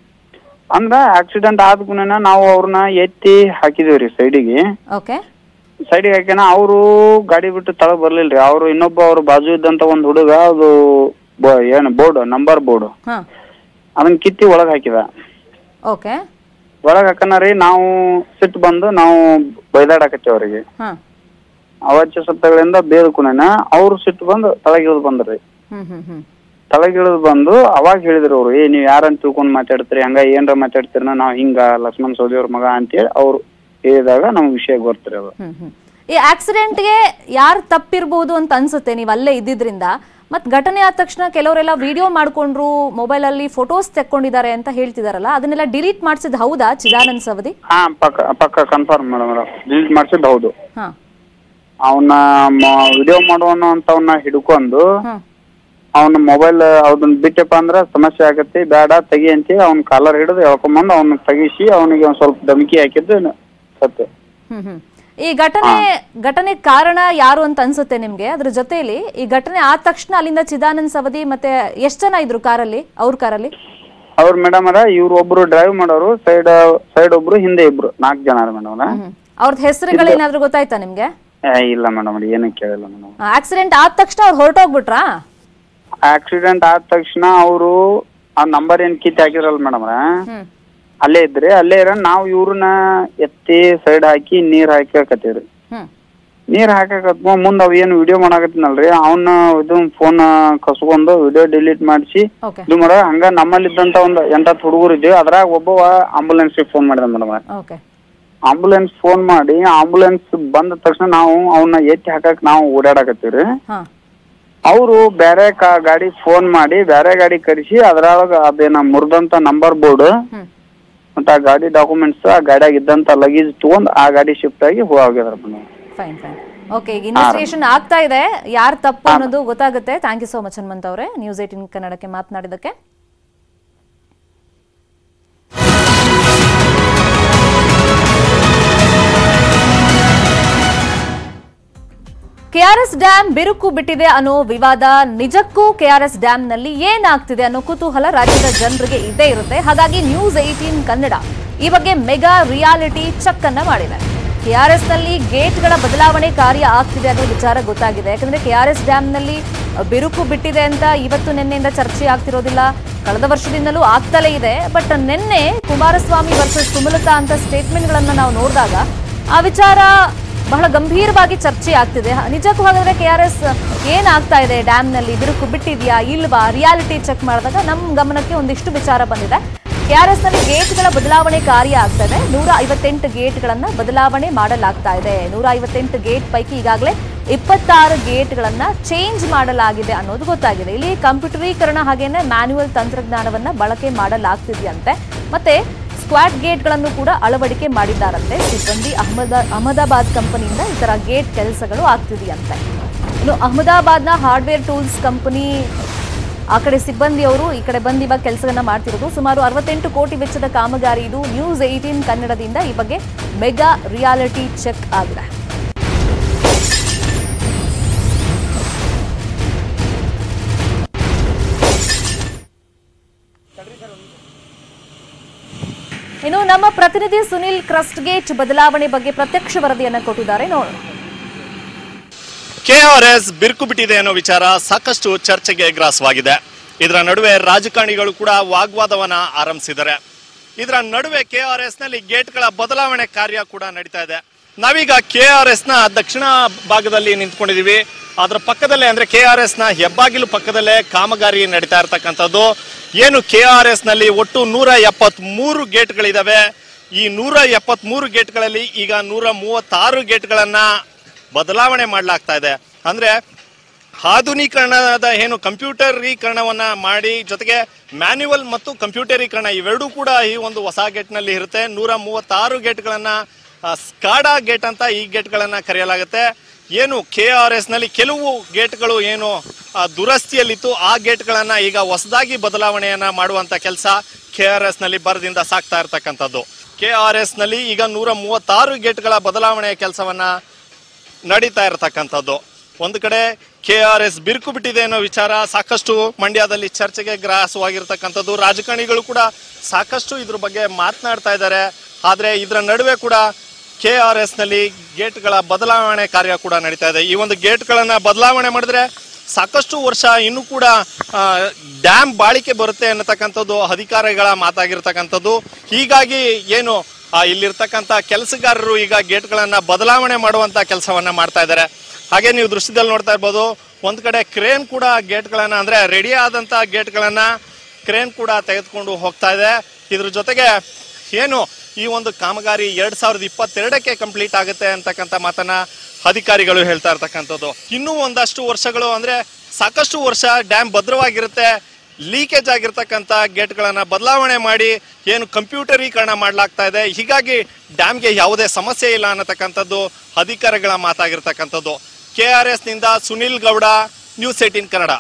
ಅಂದ್ರ ಆಕ್ಸಿಡೆಂಟ್ ಆದ್ಕೂನ ನಾವು ಅವ್ರನ್ನ ಎತ್ತಿ ಹಾಕಿದೇವ್ರಿ ಸೈಡಿಗೆ ಓಕೆ ಸೈಡಿಗೆ ಹಾಕ್ಯಾನ ಅವರು ಗಾಡಿ ಬಿಟ್ಟು ತಳಗ್ ಬರ್ಲಿಲ್ರಿ ಅವ್ರು ಇನ್ನೊಬ್ಬ ಅವ್ರ ಬಾಜು ಇದ್ದಂತ ಒಂದ್ ಹುಡುಗ ಅದು ಬ- ಏನು ಬೋರ್ಡ್ ನಂಬರ್ ಬೋರ್ಡ್ ಹಾ ಅದನ್ನ ಕಿತ್ತಿ ಒಳಗ್ ಹಾಕಿದ ಓಕೆ ಒಳಗ್ ಹಾಕನ ರೀ ನಾವು ಸಿಟ್ಟು ಬಂದು ನಾವು ಬೈದಾಡಕತ್ತೀವಿ ಅವರಿಗೆ ಹಾ ಅವಚ್ಚ ಸತ್ತಗಳಿಂದ ಬೇದಕುನ ಅವ್ರು ಸಿಟ್ಟು ಬಂದು ತಳಗಿಳಿದು ಬಂದ್ರಿ ಹ್ಮ್ ಹ್ಮ್ ಹ್ಮ್ ತಳಗಿಳಿದು ಬಂದು ಅವಾಗ ಹೇಳಿದ್ರು ಅವ್ರು ಏ ನೀವ್ ಯಾರಂತ ತಿಳ್ಕೊಂಡ್ ಮಾತಾಡ್ತೀರಿ ಹಂಗ ಏನ್ರ ಮಾತಾಡ್ತೀರ ನಾವ್ ಹಿಂಗ ಲಕ್ಷ್ಮಣ್ ಸೌದಿ ಅವ್ರ ಮಗ ಅಂತೇಳಿ ಅವ್ರು ಹೇಳಿದಾಗ ನಮ್ಗ್ ವಿಷಯ ಗೊತ್ತ್ರಿ ಅದು ಹ್ಮ್ ಹ್ಮ್ ಈ ಆಕ್ಸಿಡೆಂಟ್ಗೆ ಯಾರು ತಪ್ಪಿರ್ಬೋದು ಅಂತ ಅನ್ಸುತ್ತೆ ನೀವು ಅಲ್ಲೇ ಇದ್ದಿದ್ರಿಂದ ಮತ್ ಘಟನೆ ಆದ ತಕ್ಷಣ ಕೆಲವರೆಲ್ಲ ವಿಡಿಯೋ ಮಾಡ್ಕೊಂಡ್ರು ಮೊಬೈಲ್ ಅಲ್ಲಿ ಫೋಟೋಸ್ ತೆಕ್ಕೊಂಡಿದ್ದಾರೆ ಅಂತ ಹೇಳ್ತಿದಾರಲ್ಲ ಅದನ್ನೆಲ್ಲ ಡಿಲೀಟ್ ಮಾಡಿಸಿದ್ ಹೌದಾ ಚಿದಾನಂದ್ ಸವದಿ ಹಾ ಪಕ್ಕ ಪಕ್ಕ ಕನ್ಫರ್ಮ್ ಮೇಡಮ್ ಡಿಲೀಟ್ ಮಾಡ್ಸಿದ್ದು ಹೌದು ಹಾ ಅವನ್ನ ವಿಡಿಯೋ ಮಾಡುವನು ಅಂತವನ್ನ ಹಿಡ್ಕೊಂಡು ಹ್ಮ್ ಅವನ ಮೊಬೈಲ್ ಅವ್ದನ್ನ ಬಿಟ್ಟಪ್ಪ ಅಂದ್ರ ಸಮಸ್ಯೆ ಆಗತ್ತೆ ಬೇಡ ತೆಗಿ ಅಂತ ಅವ್ನ ಕಾಲರ್ ಹಿಡಿದು ಎಳ್ಕೊಂಬಂದು ಅವ್ನ ತೆಗಿಸಿ ಅವನಿಗೆ ಒಂದ್ ಸ್ವಲ್ಪ ಧಮಕಿ ಹಾಕಿದ್ದು ಸತ್ತು ಹ್ಮ್ ಹ್ಮ್ ಈ ಘಟನೆ ಘಟನೆ ಕಾರಣ ಯಾರು ಅಂತ ಅನ್ಸುತ್ತೆ ನಿಮ್ಗೆ ಅದ್ರ ಜೊತೆಲಿ ಈ ಘಟನೆ ಆದ ತಕ್ಷಣ ಅಲ್ಲಿಂದ ಚಿದಾನಂದ್ ಸವದಿ ಮತ್ತೆ ಎಷ್ಟ್ ಜನ ಇದ್ರು ಕಾರಲ್ಲಿ ಅವ್ರ ಕಾರಲ್ಲಿ ಅವ್ರ ಮೇಡಮ್ ಅರ ಇವ್ರು ಒಬ್ರು ಡ್ರೈವ್ ಮಾಡೋರು ಸೈಡ್ ಸೈಡ್ ಒಬ್ರು ಹಿಂದೆ ಇಬ್ರು ನಾಲ್ಕು ಜನ ಮೇಡಮ್ ಹ್ಮ್ ಅವ್ರದ್ದು ಹೆಸರುಗಳೇನಾದ್ರೂ ಗೊತ್ತಾಯ್ತಾ ನಿಮ್ಗೆ ಇಲ್ಲ ಮೇಡಮ್ ಏನು ಕೇಳಿಲ್ಲ ಮೇಡಮ್ ಆಕ್ಸಿಡೆಂಟ್ ಆದ ತಕ್ಷಣ ಅವ್ರು ಹೊರಟೋಗ್ಬಿಟ್ರಾ ಆಕ್ಸಿಡೆಂಟ್ ಆದ ತಕ್ಷಣ ಅವರು ಆ ನಂಬರ್ ಏನ್ ಕಿತ್ ಹಾಕಿದ್ರಲ್ಲ ಮೇಡಮ್ ಹ್ಮ್ ಅಲ್ಲೇ ಇದ್ರಿ ಅಲ್ಲೇ ಇರ ನಾವು ಇವ್ರನ್ನ ಎತ್ತಿ ಸೈಡ್ ಹಾಕಿ ನೀರ್ ಹಾಕಕತ್ತೀವ್ರಿ ಹ್ಮ್ ನೀರ್ ಹಾಕಕತ್ ಮುಂದ್ ಅವ್ ಏನು ವಿಡಿಯೋ ಮಾಡಾಕತ್ತಿನಲ್ರಿ ಅವನ್ನ ಇದು ಫೋನ್ ಕಸ್ಕೊಂಡು ವಿಡಿಯೋ ಡಿಲೀಟ್ ಮಾಡಿಸಿ ಓಕೆ ಇದು ಮಾಡ ಹಂಗ ನಮ್ಮಲ್ಲಿದ್ದಂತ ಒಂದು ಎಂಟತ್ತು ಹುಡುಗರು ಇದ್ದೀವಿ ಅದ್ರಾಗ ಒಬ್ಬವ ಆಂಬುಲೆನ್ಸ್ ಫೋನ್ ಮಾಡಿದ ಮೇಡಮ್ ಓಕೆ ಆಂಬುಲೆನ್ಸ್ ಫೋನ್ ಮಾಡಿ ಆಂಬುಲೆನ್ಸ್ ಬಂದ ತಕ್ಷಣ ನಾವು ಅವನ್ನ ಎತ್ತಿ ಹಾಕಕ್ ನಾವು ಓಡಾಡಕತ್ತೀವ್ರಿ ಹಾ ಅವರು ಬೇರೆ ಕಾ ಗಾಡಿ ಫೋನ್ ಮಾಡಿ ಬೇರೆ ಗಾಡಿ ಕರೆಸಿ ಅದ್ರೊಳಗ ಅದೇನ ಮುರಿದಂತ ನಂಬರ್ ಬೋರ್ಡ್ ಹ್ಮ್ ಮತ್ತ ಆ ಗಾಡಿ ಡಾಕ್ಯುಮೆಂಟ್ಸ್ ಆ ಗಾಡಿಯಾಗ ಇದ್ದಂತ ಲಗೇಜ್ ತಗೊಂಡ್ ಆ ಗಾಡಿ ಶಿಫ್ಟ್ ಆಗಿ ಹೋಗಿದಾರ ಮೇಡಮ್ ಫೈನ್ ಫೈನ್ ಓಕೆ ಈಗ ಇನ್ವೆಸ್ಟಿಗೇಷನ್ ಆಗ್ತಾ ಇದೆ ಯಾರು ತಪ್ಪು ಅನ್ನೋದು ಗೊತ್ತಾಗುತ್ತೆ thank you so much Hanumanth ಅವರೇ ನ್ಯೂಸ್ ಏಟಿನ್ ಕನ್ನಡಕ್ಕೆ ಮಾತನಾಡಿದಕ್ಕೆ ಕೆಆರ್ಎಸ್ ಡ್ಯಾಂ ಬಿರುಕು ಬಿಟ್ಟಿದೆ ಅನ್ನೋ ವಿವಾದ ನಿಜಕ್ಕೂ ಕೆಆರ್ಎಸ್ ಡ್ಯಾಂನಲ್ಲಿ ಏನಾಗ್ತಿದೆ ಅನ್ನೋ ಕುತೂಹಲ ರಾಜ್ಯದ ಜನರಿಗೆ ಇದ್ದೇ ಇರುತ್ತೆ ಹಾಗಾಗಿ ನ್ಯೂಸ್ ಏಟೀನ್ ಕನ್ನಡ ಈ ಬಗ್ಗೆ ಮೆಗಾ ರಿಯಾಲಿಟಿ ಚೆಕ್ ಅನ್ನ ಮಾಡಿದೆ ಕೆಆರ್ಎಸ್ ನಲ್ಲಿ ಗೇಟ್ಗಳ ಬದಲಾವಣೆ ಕಾರ್ಯ ಆಗ್ತಿದೆ ಅನ್ನೋ ವಿಚಾರ ಗೊತ್ತಾಗಿದೆ ಯಾಕಂದ್ರೆ ಕೆಆರ್ಎಸ್ ಡ್ಯಾಂನಲ್ಲಿ ಬಿರುಕು ಬಿಟ್ಟಿದೆ ಅಂತ ಇವತ್ತು ನಿನ್ನೆಯಿಂದ ಚರ್ಚೆ ಆಗ್ತಿರೋದಿಲ್ಲ ಕಳೆದ ವರ್ಷದಿಂದಲೂ ಆಗ್ತಲೇ ಇದೆ ಬಟ್ ನಿನ್ನೆ ಕುಮಾರಸ್ವಾಮಿ ವರ್ಸಸ್ ಸುಮಲತಾ ಅಂತ ಸ್ಟೇಟ್ಮೆಂಟ್ಗಳನ್ನ ನಾವು ನೋಡಿದಾಗ ಆ ವಿಚಾರ ಬಹಳ ಗಂಭೀರವಾಗಿ ಚರ್ಚೆ ಆಗ್ತಿದೆ ನಿಜಕ್ಕೂ ಹಾಗಾದ್ರೆ ಕೆ ಆರ್ ಎಸ್ ಏನಾಗ್ತಾ ಇದೆ ಡ್ಯಾಮ್ನಲ್ಲಿ ಬಿರುಕು ಬಿಟ್ಟಿದ್ಯಾ ಇಲ್ವಾ ರಿಯಾಲಿಟಿ ಚೆಕ್ ಮಾಡಿದಾಗ ನಮ್ಮ ಗಮನಕ್ಕೆ ಒಂದಿಷ್ಟು ವಿಚಾರ ಬಂದಿದೆ ಕೆಆರ್ಎಸ್ ನಲ್ಲಿ ಗೇಟ್ಗಳ ಬದಲಾವಣೆ ಕಾರ್ಯ ಆಗ್ತಾ ಇದೆ ನೂರ ಐವತ್ತೆಂಟು ಗೇಟ್ಗಳನ್ನ ಬದಲಾವಣೆ ಮಾಡಲಾಗ್ತಾ ಇದೆ ನೂರ ಐವತ್ತೆಂಟು ಗೇಟ್ ಪೈಕಿ ಈಗಾಗಲೇ ಇಪ್ಪತ್ತಾರು ಗೇಟ್ಗಳನ್ನ ಚೇಂಜ್ ಮಾಡಲಾಗಿದೆ ಅನ್ನೋದು ಗೊತ್ತಾಗಿದೆ ಇಲ್ಲಿ ಕಂಪ್ಯೂಟರೀಕರಣ ಹಾಗೇನೆ ಮ್ಯಾನ್ಯುವಲ್ ತಂತ್ರಜ್ಞಾನವನ್ನ ಬಳಕೆ ಮಾಡಲಾಗ್ತಿದೆಯಂತೆ ಮತ್ತೆ ಸ್ಕ್ವಾಡ್ ಗೇಟ್ಗಳನ್ನು ಕೂಡ ಅಳವಡಿಕೆ ಮಾಡಿದ್ದಾರಂತೆ ಸಿಬ್ಬಂದಿ ಅಹಮದ ಅಹಮದಾಬಾದ್ ಕಂಪನಿಯಿಂದ ಈ ತರ ಗೇಟ್ ಕೆಲಸಗಳು ಆಗ್ತಿದೆಯಂತೆ ಇನ್ನು ಅಹಮದಾಬಾದ್ನ ಹಾರ್ಡ್ವೇರ್ ಟೂಲ್ಸ್ ಕಂಪನಿ ಆ ಕಡೆ ಸಿಬ್ಬಂದಿಯವರು ಈ ಕಡೆ ಬಂದು ಇವಾಗ ಕೆಲಸವನ್ನ ಮಾಡ್ತಿರೋದು ಸುಮಾರು ಅರವತ್ತೆಂಟು ಕೋಟಿ ವೆಚ್ಚದ ಕಾಮಗಾರಿ ಇದು ನ್ಯೂಸ್ ಏಟೀನ್ ಕನ್ನಡದಿಂದ ಈ ಬಗ್ಗೆ ಮೆಗಾ ರಿಯಾಲಿಟಿ ಚೆಕ್ ಆಗಿದೆ ಇನ್ನು ನಮ್ಮ ಪ್ರತಿನಿಧಿ ಸುನಿಲ್ ಕ್ರಸ್ಟ್ ಗೇಟ್ ಬದಲಾವಣೆ ಬಗ್ಗೆ ಪ್ರತ್ಯಕ್ಷ ವರದಿಯನ್ನ ಕೊಟ್ಟಿದ್ದಾರೆ ನೋಡೋಣ ಕೆಆರ್ಎಸ್ ಬಿರುಕು ಬಿಟ್ಟಿದೆ ಅನ್ನೋ ವಿಚಾರ ಸಾಕಷ್ಟು ಚರ್ಚೆಗೆ ಗ್ರಾಸವಾಗಿದೆ ಇದರ ನಡುವೆ ರಾಜಕಾರಣಿಗಳು ಕೂಡ ವಾಗ್ವಾದವನ್ನ ಆರಂಭಿಸಿದ್ದಾರೆ ಇದರ ನಡುವೆ ಕೆಆರ್ಎಸ್ ನಲ್ಲಿ ಗೇಟ್ಗಳ ಬದಲಾವಣೆ ಕಾರ್ಯ ಕೂಡ ನಡೀತಾ ಇದೆ ನಾವೀಗ ಕೆಆರ್ಎಸ್ ನ ದಕ್ಷಿಣ ಭಾಗದಲ್ಲಿ ನಿಂತ್ಕೊಂಡಿದೀವಿ ಅದರ ಪಕ್ಕದಲ್ಲೇ ಅಂದ್ರೆ ಕೆಆರ್ಎಸ್ ನ ಹೆಬ್ಬಾಗಿಲು ಪಕ್ಕದಲ್ಲೇ ಕಾಮಗಾರಿ ನಡೀತಾ ಇರತಕ್ಕಂಥದ್ದು ಏನು ಕೆಆರ್ಎಸ್ ನಲ್ಲಿ ಒಟ್ಟು ನೂರ ಎಪ್ಪತ್ತ್ ಮೂರು ಗೇಟ್ಗಳಿದಾವೆ ಈ ನೂರ ಎಪ್ಪತ್ತ್ ಮೂರು ಗೇಟ್ಗಳಲ್ಲಿ ಈಗ ನೂರ ಮೂವತ್ತಾರು ಗೇಟ್ಗಳನ್ನ ಬದಲಾವಣೆ ಮಾಡಲಾಗ್ತಾ ಇದೆ ಅಂದ್ರೆ ಆಧುನೀಕರಣದ ಏನು ಕಂಪ್ಯೂಟರೀಕರಣವನ್ನ ಮಾಡಿ ಜೊತೆಗೆ ಮ್ಯಾನ್ಯುವಲ್ ಮತ್ತು ಕಂಪ್ಯೂಟರೀಕರಣ ಇವೆರಡೂ ಕೂಡ ಈ ಒಂದು ಹೊಸ ಗೇಟ್ನಲ್ಲಿ ಇರುತ್ತೆ ನೂರ ಮೂವತ್ತಾರು ಗೇಟ್ಗಳನ್ನ ಆ, ಸ್ಕಾಡಾ ಗೇಟ್ ಅಂತ ಈ ಗೇಟ್ಗಳನ್ನ ಕರೆಯಲಾಗುತ್ತೆ ಏನು ಕೆ ಆರ್ ಎಸ್ ನಲ್ಲಿ ಕೆಲವು ಗೇಟ್ಗಳು ಏನು ಆ, ದುರಸ್ತಿಯಲ್ಲಿತ್ತು ಆ ಗೇಟ್ಗಳನ್ನ ಈಗ ಹೊಸದಾಗಿ ಬದಲಾವಣೆಯನ್ನ ಮಾಡುವಂತ ಕೆಲಸ ಕೆ ಆರ್ ಎಸ್ ನಲ್ಲಿ ಬರದಿಂದ ಸಾಕ್ತಾ ಇರ್ತಕ್ಕಂಥದ್ದು ಕೆ ಆರ್ ಎಸ್ ನಲ್ಲಿ ಈಗ ನೂರ ಮೂವತ್ತಾರು ಗೇಟ್ಗಳ ಬದಲಾವಣೆಯ ಕೆಲಸವನ್ನ ನಡೀತಾ ಇರತಕ್ಕಂಥದ್ದು ಒಂದು ಕಡೆ ಕೆ ಆರ್ ಎಸ್ ಬಿರುಕು ಬಿಟ್ಟಿದೆ ಅನ್ನೋ ವಿಚಾರ ಸಾಕಷ್ಟು ಮಂಡ್ಯದಲ್ಲಿ ಚರ್ಚೆಗೆ ಗ್ರಾಸವಾಗಿರ್ತಕ್ಕಂಥದ್ದು ರಾಜಕಾರಣಿಗಳು ಕೂಡ ಸಾಕಷ್ಟು ಇದ್ರ ಬಗ್ಗೆ ಮಾತನಾಡ್ತಾ ಇದ್ದಾರೆ ಆದ್ರೆ ಇದರ ನಡುವೆ ಕೂಡ ಕೆ ಆರ್ ಎಸ್ ನಲ್ಲಿ ಗೇಟ್ಗಳ ಬದಲಾವಣೆ ಕಾರ್ಯ ಕೂಡ ನಡೀತಾ ಇದೆ ಈ ಒಂದು ಗೇಟ್ಗಳನ್ನ ಬದಲಾವಣೆ ಮಾಡಿದ್ರೆ ಸಾಕಷ್ಟು ವರ್ಷ ಇನ್ನೂ ಕೂಡ ಡ್ಯಾಮ್ ಬಾಳಿಕೆ ಬರುತ್ತೆ ಅನ್ನತಕ್ಕಂಥದ್ದು ಅಧಿಕಾರಿಗಳ ಮಾತಾಗಿರ್ತಕ್ಕಂಥದ್ದು ಹೀಗಾಗಿ ಏನು ಆ, ಇಲ್ಲಿರ್ತಕ್ಕಂಥ ಕೆಲಸಗಾರರು ಈಗ ಗೇಟ್ಗಳನ್ನ ಬದಲಾವಣೆ ಮಾಡುವಂತ ಕೆಲಸವನ್ನ ಮಾಡ್ತಾ ಇದ್ದಾರೆ ಹಾಗೆ ನೀವು ದೃಶ್ಯದಲ್ಲಿ ನೋಡ್ತಾ ಇರ್ಬೋದು ಒಂದ್ ಕಡೆ ಕ್ರೇನ್ ಕೂಡ ಗೇಟ್ಗಳನ್ನ ಅಂದ್ರೆ ರೆಡಿ ಆದಂತ ಗೇಟ್ಗಳನ್ನ ಕ್ರೇನ್ ಕೂಡ ತೆಗೆದುಕೊಂಡು ಹೋಗ್ತಾ ಇದೆ ಇದ್ರ ಜೊತೆಗೆ ಏನು ಈ ಒಂದು ಕಾಮಗಾರಿ ಎರಡ್ ಸಾವಿರದ ಇಪ್ಪತ್ತೆರಡಕ್ಕೆ ಕಂಪ್ಲೀಟ್ ಆಗುತ್ತೆ ಅಂತಕ್ಕಂಥ ಮಾತನ್ನ ಅಧಿಕಾರಿಗಳು ಹೇಳ್ತಾ ಇರ್ತಕ್ಕಂಥದ್ದು ಇನ್ನೂ ಒಂದಷ್ಟು ವರ್ಷಗಳು ಅಂದ್ರೆ ಸಾಕಷ್ಟು ವರ್ಷ ಡ್ಯಾಮ್ ಭದ್ರವಾಗಿರುತ್ತೆ ಲೀಕೇಜ್ ಆಗಿರ್ತಕ್ಕಂಥ ಗೇಟ್ಗಳನ್ನ ಬದಲಾವಣೆ ಮಾಡಿ ಏನು ಕಂಪ್ಯೂಟರೀಕರಣ ಮಾಡಲಾಗ್ತಾ ಇದೆ ಹೀಗಾಗಿ ಡ್ಯಾಮ್ಗೆ ಯಾವುದೇ ಸಮಸ್ಯೆ ಇಲ್ಲ ಅನ್ನತಕ್ಕಂಥದ್ದು ಅಧಿಕಾರಿಗಳ ಮಾತಾಗಿರ್ತಕ್ಕಂಥದ್ದು ಕೆ ಆರ್ ಎಸ್ ನಿಂದ ಸುನಿಲ್ ಗೌಡ ನ್ಯೂಸ್ ಏಟೀನ್ ಕನ್ನಡ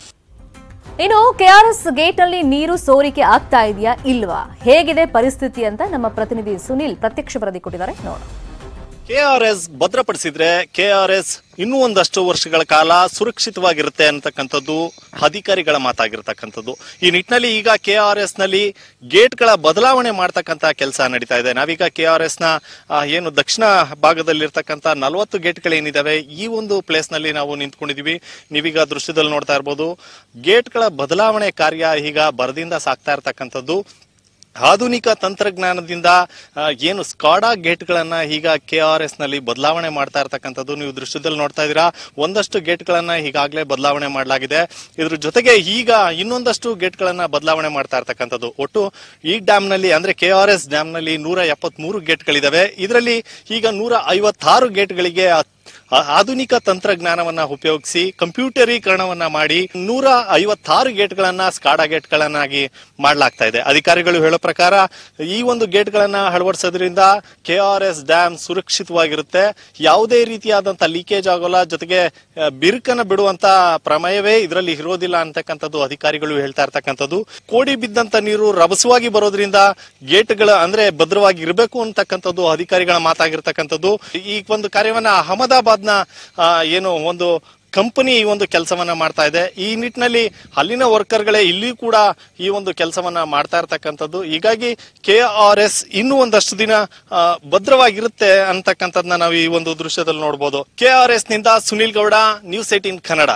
ಇನ್ನು ಕೆಆರ್ಎಸ್ ಗೇಟ್ ನಲ್ಲಿ ನೀರು ಸೋರಿಕೆ ಆಗ್ತಾ ಇದೆಯಾ ಇಲ್ವಾ ಹೇಗಿದೆ ಪರಿಸ್ಥಿತಿ ಅಂತ ನಮ್ಮ ಪ್ರತಿನಿಧಿ ಸುನಿಲ್ ಪ್ರತ್ಯಕ್ಷ ವರದಿ ಕೊಟ್ಟಿದ್ದಾರೆ ನೋಡೋಣ ಕೆಆರ್ಎಸ್ ಭದ್ರಪಡಿಸಿದ್ರೆ ಕೆಆರ್ಎಸ್ ಇನ್ನೂ ಒಂದಷ್ಟು ವರ್ಷಗಳ ಕಾಲ ಸುರಕ್ಷಿತವಾಗಿರುತ್ತೆ ಅಂತಕ್ಕಂಥದ್ದು ಅಧಿಕಾರಿಗಳ ಮಾತಾಗಿರ್ತಕ್ಕಂಥದ್ದು ಈ ನಿಟ್ಟಿನಲ್ಲಿ ಈಗ ಕೆಆರ್ಎಸ್ ನಲ್ಲಿ ಗೇಟ್ಗಳ ಬದಲಾವಣೆ ಮಾಡ್ತಕ್ಕಂಥ ಕೆಲಸ ನಡೀತಾ ಇದೆ ನಾವೀಗ ಕೆಆರ್ಎಸ್ ನ ಆ, ಏನು ದಕ್ಷಿಣ ಭಾಗದಲ್ಲಿರ್ತಕ್ಕಂಥ ನಲವತ್ತು ಗೇಟ್ಗಳೇನಿದಾವೆ ಈ ಒಂದು ಪ್ಲೇಸ್ ನಲ್ಲಿ ನಾವು ನಿಂತ್ಕೊಂಡಿದೀವಿ ನೀವೀಗ ದೃಶ್ಯದಲ್ಲಿ ನೋಡ್ತಾ ಇರ್ಬೋದು ಗೇಟ್ಗಳ ಬದಲಾವಣೆ ಕಾರ್ಯ ಈಗ ಬರದಿಂದ ಸಾಕ್ತಾ ಇರ್ತಕ್ಕಂಥದ್ದು ಆಧುನಿಕ ತಂತ್ರಜ್ಞಾನದಿಂದ ಆ, ಏನು ಸ್ಕಾಡಾ ಗೇಟ್ಗಳನ್ನ ಈಗ ಕೆ ಆರ್ ಎಸ್ ನಲ್ಲಿ ಬದಲಾವಣೆ ಮಾಡ್ತಾ ಇರ್ತಕ್ಕಂಥದ್ದು ನೀವು ದೃಶ್ಯದಲ್ಲಿ ನೋಡ್ತಾ ಇದ್ದೀರಾ ಒಂದಷ್ಟು ಗೇಟ್ಗಳನ್ನ ಈಗಾಗಲೇ ಬದಲಾವಣೆ ಮಾಡಲಾಗಿದೆ ಇದ್ರ ಜೊತೆಗೆ ಈಗ ಇನ್ನೊಂದಷ್ಟು ಗೇಟ್ಗಳನ್ನ ಬದಲಾವಣೆ ಮಾಡ್ತಾ ಇರ್ತಕ್ಕಂಥದ್ದು ಒಟ್ಟು ಈ ಡ್ಯಾಮ್ ನಲ್ಲಿ ಅಂದ್ರೆ ಕೆ ಆರ್ ಎಸ್ ಡ್ಯಾಮ್ ನಲ್ಲಿ ನೂರ ಎಪ್ಪತ್ಮೂರು ಗೇಟ್ಗಳಿದಾವೆ ಇದರಲ್ಲಿ ಈಗ ನೂರ ಐವತ್ತಾರು ಗೇಟ್ಗಳಿಗೆ ಆ- ಆಧುನಿಕ ತಂತ್ರಜ್ಞಾನವನ್ನ ಉಪಯೋಗಿಸಿ ಕಂಪ್ಯೂಟರೀಕರಣವನ್ನ ಮಾಡಿ ನೂರ ಐವತ್ತಾರು ಗೇಟ್ಗಳನ್ನ ಸ್ಕಾಡಾ ಗೇಟ್ಗಳನ್ನಾಗಿ ಮಾಡಲಾಗ್ತಾ ಇದೆ ಅಧಿಕಾರಿಗಳು ಹೇಳೋ ಪ್ರಕಾರ ಈ ಒಂದು ಗೇಟ್ಗಳನ್ನ ಅಳವಡಿಸೋದ್ರಿಂದ ಕೆ ಆರ್ ಎಸ್ ಡ್ಯಾಮ್ ಸುರಕ್ಷಿತವಾಗಿರುತ್ತೆ ಯಾವುದೇ ರೀತಿಯಾದಂತ ಲೀಕೇಜ್ ಆಗೋಲ್ಲ ಜೊತೆಗೆ ಆ, ಬಿರುಕನ್ನ ಬಿಡುವಂತ ಪ್ರಮೇಯವೇ ಇದರಲ್ಲಿ ಇರೋದಿಲ್ಲ ಅಂತಕ್ಕಂಥದ್ದು ಅಧಿಕಾರಿಗಳು ಹೇಳ್ತಾ ಇರ್ತಕ್ಕಂಥದ್ದು ಕೋಡಿ ಬಿದ್ದಂತ ನೀರು ರಭಸವಾಗಿ ಬರೋದ್ರಿಂದ ಗೇಟ್ಗಳ ಅಂದ್ರೆ ಭದ್ರವಾಗಿ ಇರಬೇಕು ಅಂತಕ್ಕಂಥದ್ದು ಅಧಿಕಾರಿಗಳ ಮಾತಾಗಿರ್ತಕ್ಕಂಥದ್ದು ಈ ಒಂದು ಕಾರ್ಯವನ್ನ ಅಹಮದಾಬಾದ್ನ ಆ, ಏನು ಒಂದು ಕಂಪನಿ ಈ ಒಂದು ಕೆಲಸವನ್ನ ಮಾಡ್ತಾ ಇದೆ ಈ ನಿಟ್ಟಿನಲ್ಲಿ ಅಲ್ಲಿನ ವರ್ಕರ್ಗಳೇ ಇಲ್ಲಿ ಕೂಡ ಈ ಒಂದು ಕೆಲಸವನ್ನ ಮಾಡ್ತಾ ಇರ್ತಕ್ಕಂಥದ್ದು ಹೀಗಾಗಿ ಕೆ ಆರ್ ಎಸ್ ಇನ್ನೂ ಒಂದಷ್ಟು ದಿನ ಆ, ಭದ್ರವಾಗಿರುತ್ತೆ ಅಂತಕ್ಕಂಥದ್ದನ್ನ ನಾವು ಈ ಒಂದು ದೃಶ್ಯದಲ್ಲಿ ನೋಡಬಹುದು ಕೆ ಆರ್ ಎಸ್ ನಿಂದ ಸುನಿಲ್ ಗೌಡ ನ್ಯೂಸ್ ಏಟೀನ್ ಕನ್ನಡ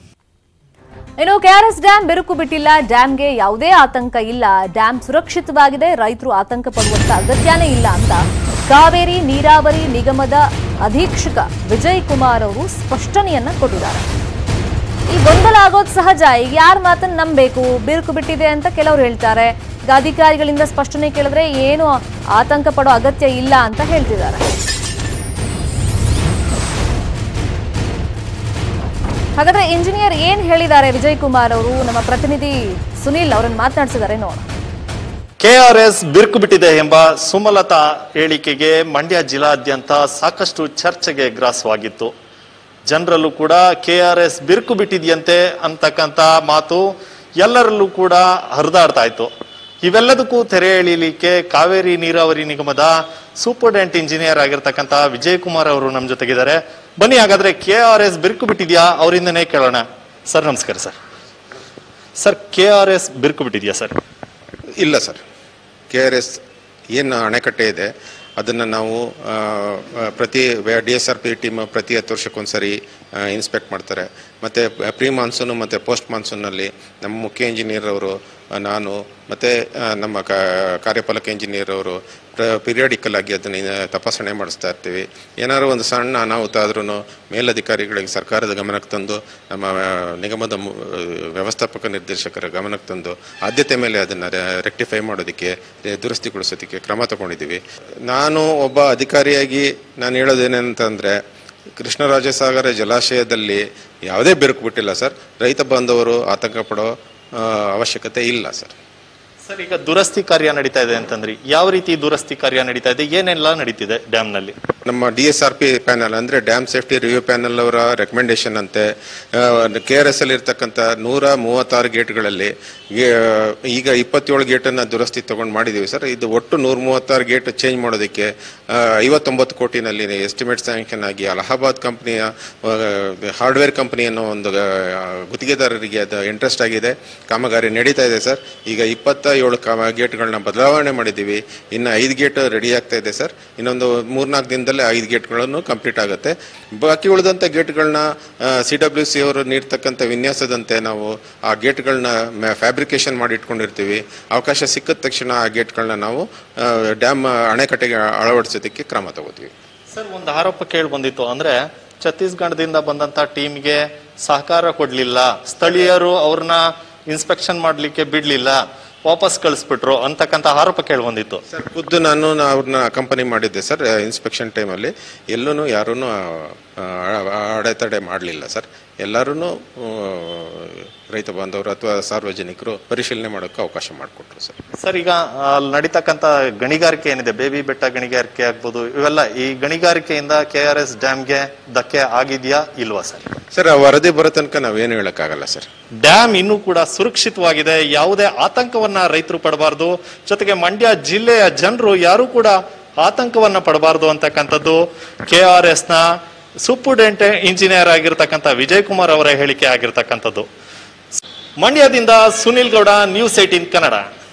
ಇನ್ನು ಕೆಆರ್ಎಸ್ ಡ್ಯಾಮ್ ಬಿರುಕು ಬಿಟ್ಟಿಲ್ಲ ಡ್ಯಾಮ್ಗೆ ಯಾವುದೇ ಆತಂಕ ಇಲ್ಲ ಡ್ಯಾಮ್ ಸುರಕ್ಷಿತವಾಗಿದೆ ರೈತರು ಆತಂಕ ಪಡುವಂತ ಅಗತ್ಯನೇ ಇಲ್ಲ ಅಂತ ಕಾವೇರಿ ನೀರಾವರಿ ನಿಗಮದ ಅಧೀಕ್ಷಕ ವಿಜಯ್ ಕುಮಾರ್ ಅವರು ಸ್ಪಷ್ಟನೆಯನ್ನ ಕೊಟ್ಟಿದ್ದಾರೆ ಈ ಗೊಂದಲ ಆಗೋದು ಸಹಜ ಈಗ ಯಾರ ಮಾತನ್ನ ನಂಬಬೇಕು ಬಿರುಕು ಬಿಟ್ಟಿದೆ ಅಂತ ಕೆಲವರು ಹೇಳ್ತಾರೆ ಈಗ ಅಧಿಕಾರಿಗಳಿಂದ ಸ್ಪಷ್ಟನೆ ಕೇಳಿದ್ರೆ ಏನು ಆತಂಕ ಪಡೋ ಅಗತ್ಯ ಇಲ್ಲ ಅಂತ ಹೇಳ್ತಿದ್ದಾರೆ ಹಾಗಾದ್ರೆ ಇಂಜಿನಿಯರ್ ಏನ್ ಹೇಳಿದ್ದಾರೆ ವಿಜಯ್ ಕುಮಾರ್ ಅವರು ನಮ್ಮ ಪ್ರತಿನಿಧಿ ಸುನಿಲ್ ಅವರನ್ನು ಮಾತನಾಡಿಸಿದ್ದಾರೆ ನೋಡೋಣ ಕೆಆರ್ಎಸ್ ಬಿರುಕು ಬಿಟ್ಟಿದೆ ಎಂಬ ಸುಮಲತಾ ಹೇಳಿಕೆಗೆ ಮಂಡ್ಯ ಜಿಲ್ಲಾದ್ಯಂತ ಸಾಕಷ್ಟು ಚರ್ಚೆಗೆ ಗ್ರಾಸವಾಗಿತ್ತು ಜನರಲ್ಲೂ ಕೂಡ ಕೆಆರ್ಎಸ್ ಬಿರುಕು ಬಿಟ್ಟಿದೆಯಂತೆ ಅಂತಕ್ಕಂಥ ಮಾತು ಎಲ್ಲರಲ್ಲೂ ಕೂಡ ಹರಿದಾಡ್ತಾ ಇತ್ತು ಇವೆಲ್ಲದಕ್ಕೂ ತೆರೆ ಎಳಿಲಿಕ್ಕೆ ಕಾವೇರಿ ನೀರಾವರಿ ನಿಗಮದ ಸೂಪರ್ಡೆಂಟ್ ಇಂಜಿನಿಯರ್ ಆಗಿರ್ತಕ್ಕಂಥ ವಿಜಯ್ ಕುಮಾರ್ ಅವರು ನಮ್ಮ ಜೊತೆಗಿದ್ದಾರೆ ಬನ್ನಿ ಹಾಗಾದ್ರೆ ಕೆ ಆರ್ ಎಸ್ ಬಿರುಕು ಬಿಟ್ಟಿದ್ಯಾ ಅವರಿಂದನೇ ಕೇಳೋಣ ಸರ್ ನಮಸ್ಕಾರ sir sir K R S ಬಿರುಕು ಬಿಟ್ಟಿದ್ಯಾ ಸರ್ ಇಲ್ಲ ಸರ್ ಕೆ ಆರ್ ಎಸ್ ಏನು ಅಣೆಕಟ್ಟೆ ಇದೆ ಅದನ್ನು ನಾವು ಆ, ಆ, ಪ್ರತಿ D S R P team ಪ್ರತಿ ಹತ್ತು ವರ್ಷಕ್ಕೊಂದ್ಸರಿ ಇನ್ಸ್ಪೆಕ್ಟ್ ಮಾಡ್ತಾರೆ ಮತ್ತು ಪ್ರೀ ಮಾನ್ಸೂನು ಮತ್ತು ಪೋಸ್ಟ್ ಮಾನ್ಸೂನಲ್ಲಿ ನಮ್ಮ ಮುಖ್ಯ ಇಂಜಿನಿಯರ್ ಅವರು ಆ, ನಾನು ಮತ್ತು ನಮ್ಮ ಕಾ- ಕಾರ್ಯಪಾಲಕ ಇಂಜಿನಿಯರ್ ಅವರು ಪಿರಿಯಾಡಿಕಲ್ ಆಗಿ ಅದನ್ನು ಇನ್ನ- ತಪಾಸಣೆ ಮಾಡಿಸ್ತಾ ಇರ್ತೀವಿ ಏನಾದ್ರು ಒಂದು ಸಣ್ಣ ಅನಾಹುತ ಆದ್ರೂ ಮೇಲಧಿಕಾರಿಗಳಿಗೆ ಸರ್ಕಾರದ ಗಮನಕ್ಕೆ ತಂದು ನಮ್ಮ ಆ, ನಿಗಮದ ಮು- ವ್ಯವಸ್ಥಾಪಕ ನಿರ್ದೇಶಕರ ಗಮನಕ್ಕೆ ತಂದು ಆದ್ಯತೆ ಮೇಲೆ ಅದನ್ನು ರೆಕ್ಟಿಫೈ ಮಾಡೋದಕ್ಕೆ ರೆ- ದುರಸ್ತಿಗೊಳಿಸೋದಕ್ಕೆ ಕ್ರಮ ತಗೊಂಡಿದ್ದೀವಿ ನಾನು ಒಬ್ಬ ಅಧಿಕಾರಿಯಾಗಿ ನಾನು ಹೇಳೋದೇನಂತಂದರೆ ಕೃಷ್ಣರಾಜಸಾಗರ ಜಲಾಶಯದಲ್ಲಿ ಯಾವುದೇ ಬಿರುಕು ಬಿಟ್ಟಿಲ್ಲ ಸರ್ ರೈತ ಬಾಂಧವರು ಆತಂಕ ಪಡೋ ಆ, ಅವಶ್ಯಕತೆ ಇಲ್ಲ ಸರ್ ಸರ್ ಈಗ ದುರಸ್ತಿ ಕಾರ್ಯ ನಡೀತಾ ಇದೆ ಅಂತಂದ್ರಿ ಯಾವ ರೀತಿ ದುರಸ್ತಿ ಕಾರ್ಯ ನಡೀತಾ ಇದೆ ಏನೆಲ್ಲ ನಡೀತಿದೆ ಡ್ಯಾಮ್ ನಲ್ಲಿ ನಮ್ಮ D S R P panel ಅಂದರೆ ಡ್ಯಾಮ್ ಸೇಫ್ಟಿ ರಿವ್ಯೂ ಪ್ಯಾನಲ್ ಅವರ ರೆಕಮೆಂಡೇಶನ್ ಅಂತೆ ಕೆ ಆರ್ ಎಸ್ ಅಲ್ಲಿ ಇರ್ತಕ್ಕಂಥ ನೂರ ಮೂವತ್ತಾರು ಗೇಟ್ಗಳಲ್ಲಿ ಗೇ- ಈಗ ಇಪ್ಪತ್ತೇಳು ಗೇಟನ್ನು ದುರಸ್ತಿ ತಗೊಂಡು ಮಾಡಿದ್ದೀವಿ ಸರ್ ಇದು ಒಟ್ಟು ನೂರ ಮೂವತ್ತಾರು ಗೇಟ್ ಚೇಂಜ್ ಮಾಡೋದಕ್ಕೆ ಆ, ಐವತ್ತೊಂಬತ್ತು ಕೋಟಿನಲ್ಲಿ ಎಸ್ಟಿಮೇಟ್ ಸ್ಯಾಂಕ್ಷನ್ ಆಗಿ ಅಲಹಾಬಾದ್ ಕಂಪ್ನಿಯ ಹಾರ್ಡ್ವೇರ್ ಕಂಪನಿ ಅನ್ನೋ ಒಂದು ಆ, ಗುತ್ತಿಗೆದಾರರಿಗೆ ಅದು ಇಂಟ್ರೆಸ್ಟ್ ಆಗಿದೆ ಕಾಮಗಾರಿ ನಡೀತಾ ಇದೆ ಸರ್ ಈಗ ಇಪ್ಪತ್ತ ಏಳು ಕಾಮ ಗೇಟ್ಗಳನ್ನ ಬದಲಾವಣೆ ಮಾಡಿದ್ದೀವಿ ಇನ್ನು ಐದು ಗೇಟ್ ರೆಡಿ ಆಗ್ತಾ ಇದೆ ಸರ್ ಇನ್ನೊಂದು ಮೂರ್ನಾಲ್ಕು ದಿನದಲ್ಲೇ ಐದು ಗೇಟ್ಗಳನ್ನು ಕಂಪ್ಲೀಟ್ ಆಗುತ್ತೆ ಬಾಕಿ ಉಳಿದಂಥ ಗೇಟ್ಗಳನ್ನ ಸಿ ಡಬ್ಲ್ಯೂ ಸಿ ಅವರು ನೀಡ್ತಕ್ಕಂಥ ವಿನ್ಯಾಸದಂತೆ ನಾವು ಆ ಗೇಟ್ಗಳನ್ನ ಫ್ಯಾಬ್ರಿಕೇಶನ್ ಮಾಡಿ ಇಟ್ಕೊಂಡಿರ್ತೀವಿ ಅವಕಾಶ ಸಿಕ್ಕಿದ ತಕ್ಷಣ ಆ ಗೇಟ್ಗಳನ್ನ ನಾವು ಡ್ಯಾಮ್ ಅಣೆಕಟ್ಟೆಗೆ ಅಳವಡಿಸೋದಕ್ಕೆ ಕ್ರಮ ತಗೋತೀವಿ ಸರ್ ಒಂದು ಆರೋಪ ಕೇಳಿ ಬಂದಿತ್ತು ಅಂದ್ರೆ ಛತ್ತೀಸ್ಗಢದಿಂದ ಬಂದಂತ ಟೀಮ್ಗೆ ಸಹಕಾರ ಕೊಡ್ಲಿಲ್ಲ ಸ್ಥಳೀಯರು ಅವ್ರನ್ನ ಇನ್ಸ್ಪೆಕ್ಷನ್ ಮಾಡ್ಲಿಕ್ಕೆ ಬಿಡ್ಲಿಲ್ಲ ವಾಪಸ್ ಕಳಿಸ್ಬಿಟ್ರು ಅಂತಕ್ಕಂಥ ಆರೋಪ ಕೇಳಿ ಬಂದಿತ್ತು ಸರ್ ಖುದ್ದು ನಾನು ನಾ- ಅವ್ರನ್ನ ಕಂಪನಿ ಮಾಡಿದ್ದೆ ಸರ್ ಇನ್ಸ್ಪೆಕ್ಷನ್ ಟೈಮಲ್ಲಿ ಎಲ್ಲೂ ಯಾರೂ ಅಡೆತಡೆ ಮಾಡಲಿಲ್ಲ ಸರ್ ಎಲ್ಲರೂ ರೈತ ಬಾಂಧವರು ಅಥವಾ ಸಾರ್ವಜನಿಕರು ಪರಿಶೀಲನೆ ಮಾಡೋಕ್ಕೆ ಅವಕಾಶ ಮಾಡಿಕೊಟ್ರು ಸರ್ ಸರ್ ಈಗ ಆ, ಅಲ್ಲಿ ನಡೀತಕ್ಕಂಥ ಗಣಿಗಾರಿಕೆ ಏನಿದೆ ಬೇಬಿ ಬೆಟ್ಟ ಗಣಿಗಾರಿಕೆ ಆಗ್ಬೋದು ಇವೆಲ್ಲ ಈ ಗಣಿಗಾರಿಕೆಯಿಂದ ಕೆ ಆರ್ ಎಸ್ ಡ್ಯಾಮ್ಗೆ ಧಕ್ಕೆ ಆಗಿದ್ಯಾ ಇಲ್ವಾ ಸರ್ ಸರ್ ಆ ವರದಿ ಬರೋ ತನಕ ನಾವೇನು ಹೇಳೋಕ್ಕಾಗಲ್ಲ ಸರ್ ಡ್ಯಾಮ್ ಇನ್ನೂ ಕೂಡ ಸುರಕ್ಷಿತವಾಗಿದೆ ಯಾವುದೇ ಆತಂಕವನ್ನ ರೈತರು ಪಡಬಾರ್ದು ಜೊತೆಗೆ ಮಂಡ್ಯ ಜಿಲ್ಲೆಯ ಜನರು ಯಾರು ಕೂಡ ಆತಂಕವನ್ನ ಪಡಬಾರ್ದು ಅಂತಕ್ಕಂಥದ್ದು ಕೆ ಆರ್ ಎಸ್ ನ ಸೂಪರ್ಡೆಂಟ್ ಇಂಜಿನಿಯರ್ ಆಗಿರ್ತಕ್ಕಂಥ ವಿಜಯ್ ಕುಮಾರ್ ಅವರ ಹೇಳಿಕೆ ಆಗಿರ್ತಕ್ಕಂಥದ್ದು ಮಂಡ್ಯದಿಂದ ಸುನಿಲ್ ಗೌಡ ನ್ಯೂಸ್ ಏಟೀನ್ ಕನ್ನಡ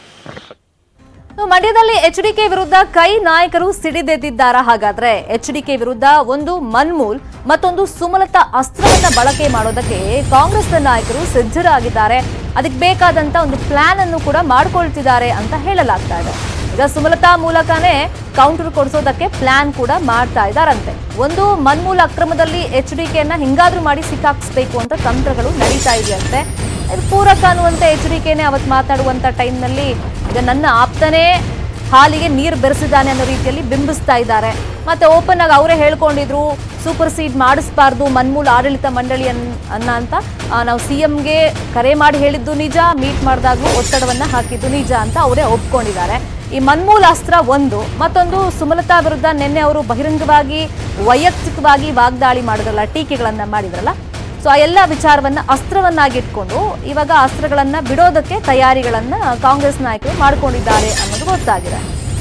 ಇನ್ನು ಮಂಡ್ಯದಲ್ಲಿ ಎಚ್ಡಿಕೆ ವಿರುದ್ಧ ಕೈ ನಾಯಕರು ಸಿಡಿದೆದ್ದಿದ್ದಾರಾ ಹಾಗಾದ್ರೆ ಎಚ್ಡಿಕೆ ವಿರುದ್ಧ ಒಂದು ಮನ್ಮೂಲ್ ಮತ್ತೊಂದು ಸುಮಲತಾ ಅಸ್ತ್ರವನ್ನ ಬಳಕೆ ಮಾಡೋದಕ್ಕೆ ಕಾಂಗ್ರೆಸ್ನ ನಾಯಕರು ಸಿದ್ಧರಾಗಿದ್ದಾರೆ ಅದಕ್ಕೆ ಬೇಕಾದಂತ ಒಂದು ಪ್ಲಾನ್ ಅನ್ನು ಕೂಡ ಮಾಡ್ಕೊಳ್ತಿದ್ದಾರೆ ಅಂತ ಹೇಳಲಾಗ್ತಾ ಇದೆ ಈಗ ಸುಮಲತಾ ಮೂಲಕನೇ ಕೌಂಟರ್ ಕೊಡಿಸೋದಕ್ಕೆ ಪ್ಲಾನ್ ಕೂಡ ಮಾಡ್ತಾ ಇದ್ದಾರಂತೆ ಒಂದು ಮನ್ಮೂಲ ಅಕ್ರಮದಲ್ಲಿ ಎಚ್ ಡಿ ಕೆಯನ್ನ ಹಿಂಗಾದ್ರೂ ಮಾಡಿ ಸಿಕ್ಕಾಕ್ಸ್ಬೇಕು ಅಂತ ತಂತ್ರಗಳು ನಡೀತಾ ಇದೆಯಂತೆ ಇದು ಪೂರಕ ಅನ್ನುವಂತೆ ಎಚ್ ಡಿ ಕೆನೆ ಅವತ್ತು ಮಾತಾಡುವಂತ ಟೈಮ್ನಲ್ಲಿ ಈಗ ನನ್ನ ಆಪ್ತನೇ ಹಾಲಿಗೆ ನೀರು ಬೆರೆಸಿದ್ದಾನೆ ಅನ್ನೋ ರೀತಿಯಲ್ಲಿ ಬಿಂಬಿಸ್ತಾ ಇದ್ದಾರೆ ಮತ್ತೆ ಓಪನ್ ಆಗಿ ಅವರೇ ಹೇಳ್ಕೊಂಡಿದ್ರು ಸೂಪರ್ ಸೀಡ್ ಮಾಡಿಸಬಾರ್ದು ಮನ್ಮೂಲ ಆಡಳಿತ ಮಂಡಳಿ ಅನ್ ಅನ್ನ ಅಂತ ಆ, ನಾವು ಸಿ ಎಂಗೆ ಕರೆ ಮಾಡಿ ಹೇಳಿದ್ದು ನಿಜ ಮೀಟ್ ಮಾಡಿದಾಗಲೂ ಒತ್ತಡವನ್ನ ಹಾಕಿದ್ದು ನಿಜ ಅಂತ ಅವರೇ ಒಪ್ಕೊಂಡಿದ್ದಾರೆ ಈ ಮನ್ಮೂಲ ಅಸ್ತ್ರ ಒಂದು ಮತ್ತೊಂದು ಸುಮಲತಾ ವಿರುದ್ಧ ನಿನ್ನೆ ಅವರು ಬಹಿರಂಗವಾಗಿ ವೈಯಕ್ತಿಕವಾಗಿ ವಾಗ್ದಾಳಿ ಮಾಡಿದ್ರಲ್ಲ ಟೀಕೆಗಳನ್ನ ಮಾಡಿದ್ರಲ್ಲ ಸೊ ಆ ಎಲ್ಲ ವಿಚಾರವನ್ನ ಅಸ್ತ್ರವನ್ನಾಗಿಟ್ಕೊಂಡು ಇವಾಗ ಅಸ್ತ್ರಗಳನ್ನ ಬಿಡೋದಕ್ಕೆ ತಯಾರಿಗಳನ್ನ ಕಾಂಗ್ರೆಸ್ ನಾಯಕರು ಮಾಡ್ಕೊಂಡಿದ್ದಾರೆ ಅನ್ನೋದು ಗೊತ್ತಾಗಿದೆ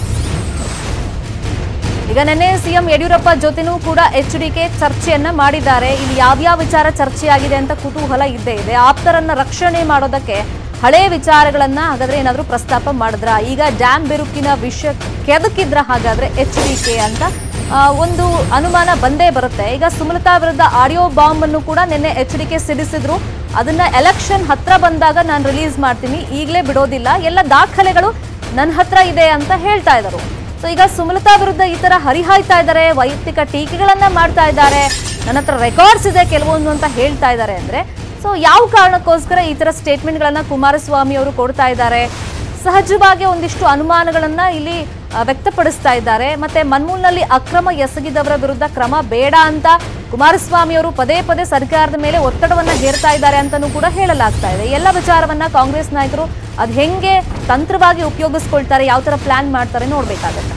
ಈಗ ನಿನ್ನೆ ಸಿಎಂ ಯಡಿಯೂರಪ್ಪ ಜೊತೆನೂ ಕೂಡ ಎಚ್ ಡಿಕೆ ಚರ್ಚೆಯನ್ನ ಮಾಡಿದ್ದಾರೆ ಇಲ್ಲಿ ಯಾವ್ಯಾವ ವಿಚಾರ ಚರ್ಚೆಯಾಗಿದೆ ಅಂತ ಕುತೂಹಲ ಇದ್ದೇ ಇದೆ ಆಪ್ತರನ್ನ ರಕ್ಷಣೆ ಮಾಡೋದಕ್ಕೆ ಹಳೆ ವಿಚಾರಗಳನ್ನ ಹಾಗಾದ್ರೆ ಏನಾದ್ರೂ ಪ್ರಸ್ತಾಪ ಮಾಡಿದ್ರ ಈಗ ಡ್ಯಾಮ್ ಬಿರುಕಿನ ವಿಷಯ ಕೆದಕಿದ್ರ ಹಾಗಾದ್ರೆ ಎಚ್ ಡಿ ಕೆ ಅಂತ ಆ, ಒಂದು ಅನುಮಾನ ಬಂದೇ ಬರುತ್ತೆ ಈಗ ಸುಮಲತಾ ವಿರುದ್ಧ ಆಡಿಯೋ ಬಾಂಬ್ ಅನ್ನು ಕೂಡ ನಿನ್ನೆ ಎಚ್ ಡಿ ಕೆ ಸಿಡಿಸಿದ್ರು ಅದನ್ನ ಎಲೆಕ್ಷನ್ ಹತ್ರ ಬಂದಾಗ ನಾನು ರಿಲೀಸ್ ಮಾಡ್ತೀನಿ ಈಗಲೇ ಬಿಡೋದಿಲ್ಲ ಎಲ್ಲ ದಾಖಲೆಗಳು ನನ್ನ ಹತ್ರ ಇದೆ ಅಂತ ಹೇಳ್ತಾ ಇದ್ರು ಸೊ ಈಗ ಸುಮಲತಾ ವಿರುದ್ಧ ಈ ತರ ಹರಿಹಾಯ್ತಾ ಇದ್ದಾರೆ ವೈಯಕ್ತಿಕ ಟೀಕೆಗಳನ್ನ ಮಾಡ್ತಾ ಇದ್ದಾರೆ ನನ್ನ ಹತ್ರ ರೆಕಾರ್ಡ್ಸ್ ಇದೆ ಕೆಲವೊಂದು ಅಂತ ಹೇಳ್ತಾ ಇದ್ದಾರೆ ಅಂದ್ರೆ ಸೊ ಯಾವ ಕಾರಣಕ್ಕೋಸ್ಕರ ಈ ತರ ಸ್ಟೇಟ್ಮೆಂಟ್ಗಳನ್ನ ಕುಮಾರಸ್ವಾಮಿ ಅವರು ಕೊಡ್ತಾ ಇದ್ದಾರೆ ಸಹಜವಾಗಿ ಒಂದಿಷ್ಟು ಅನುಮಾನಗಳನ್ನ ಇಲ್ಲಿ ಆ, ವ್ಯಕ್ತಪಡಿಸ್ತಾ ಇದ್ದಾರೆ ಮತ್ತೆ ಮನ್ಮೂಲ್ನಲ್ಲಿ ಅಕ್ರಮ ಎಸಗಿದವರ ವಿರುದ್ಧ ಕ್ರಮ ಬೇಡ ಅಂತ ಕುಮಾರಸ್ವಾಮಿ ಅವರು ಪದೇ ಪದೇ ಸರ್ಕಾರದ ಮೇಲೆ ಒತ್ತಡವನ್ನ ಹೇರ್ತಾ ಇದ್ದಾರೆ ಅಂತಾನೂ ಕೂಡ ಹೇಳಲಾಗ್ತಾ ಇದೆ ಎಲ್ಲ ವಿಚಾರವನ್ನ ಕಾಂಗ್ರೆಸ್ ನಾಯಕರು ಅದ್ ಹೆಂಗೆ ತಂತ್ರವಾಗಿ ಉಪಯೋಗಿಸ್ಕೊಳ್ತಾರೆ ಯಾವ ತರ ಪ್ಲಾನ್ ಮಾಡ್ತಾರೆ ನೋಡ್ಬೇಕಾಗತ್ತೆ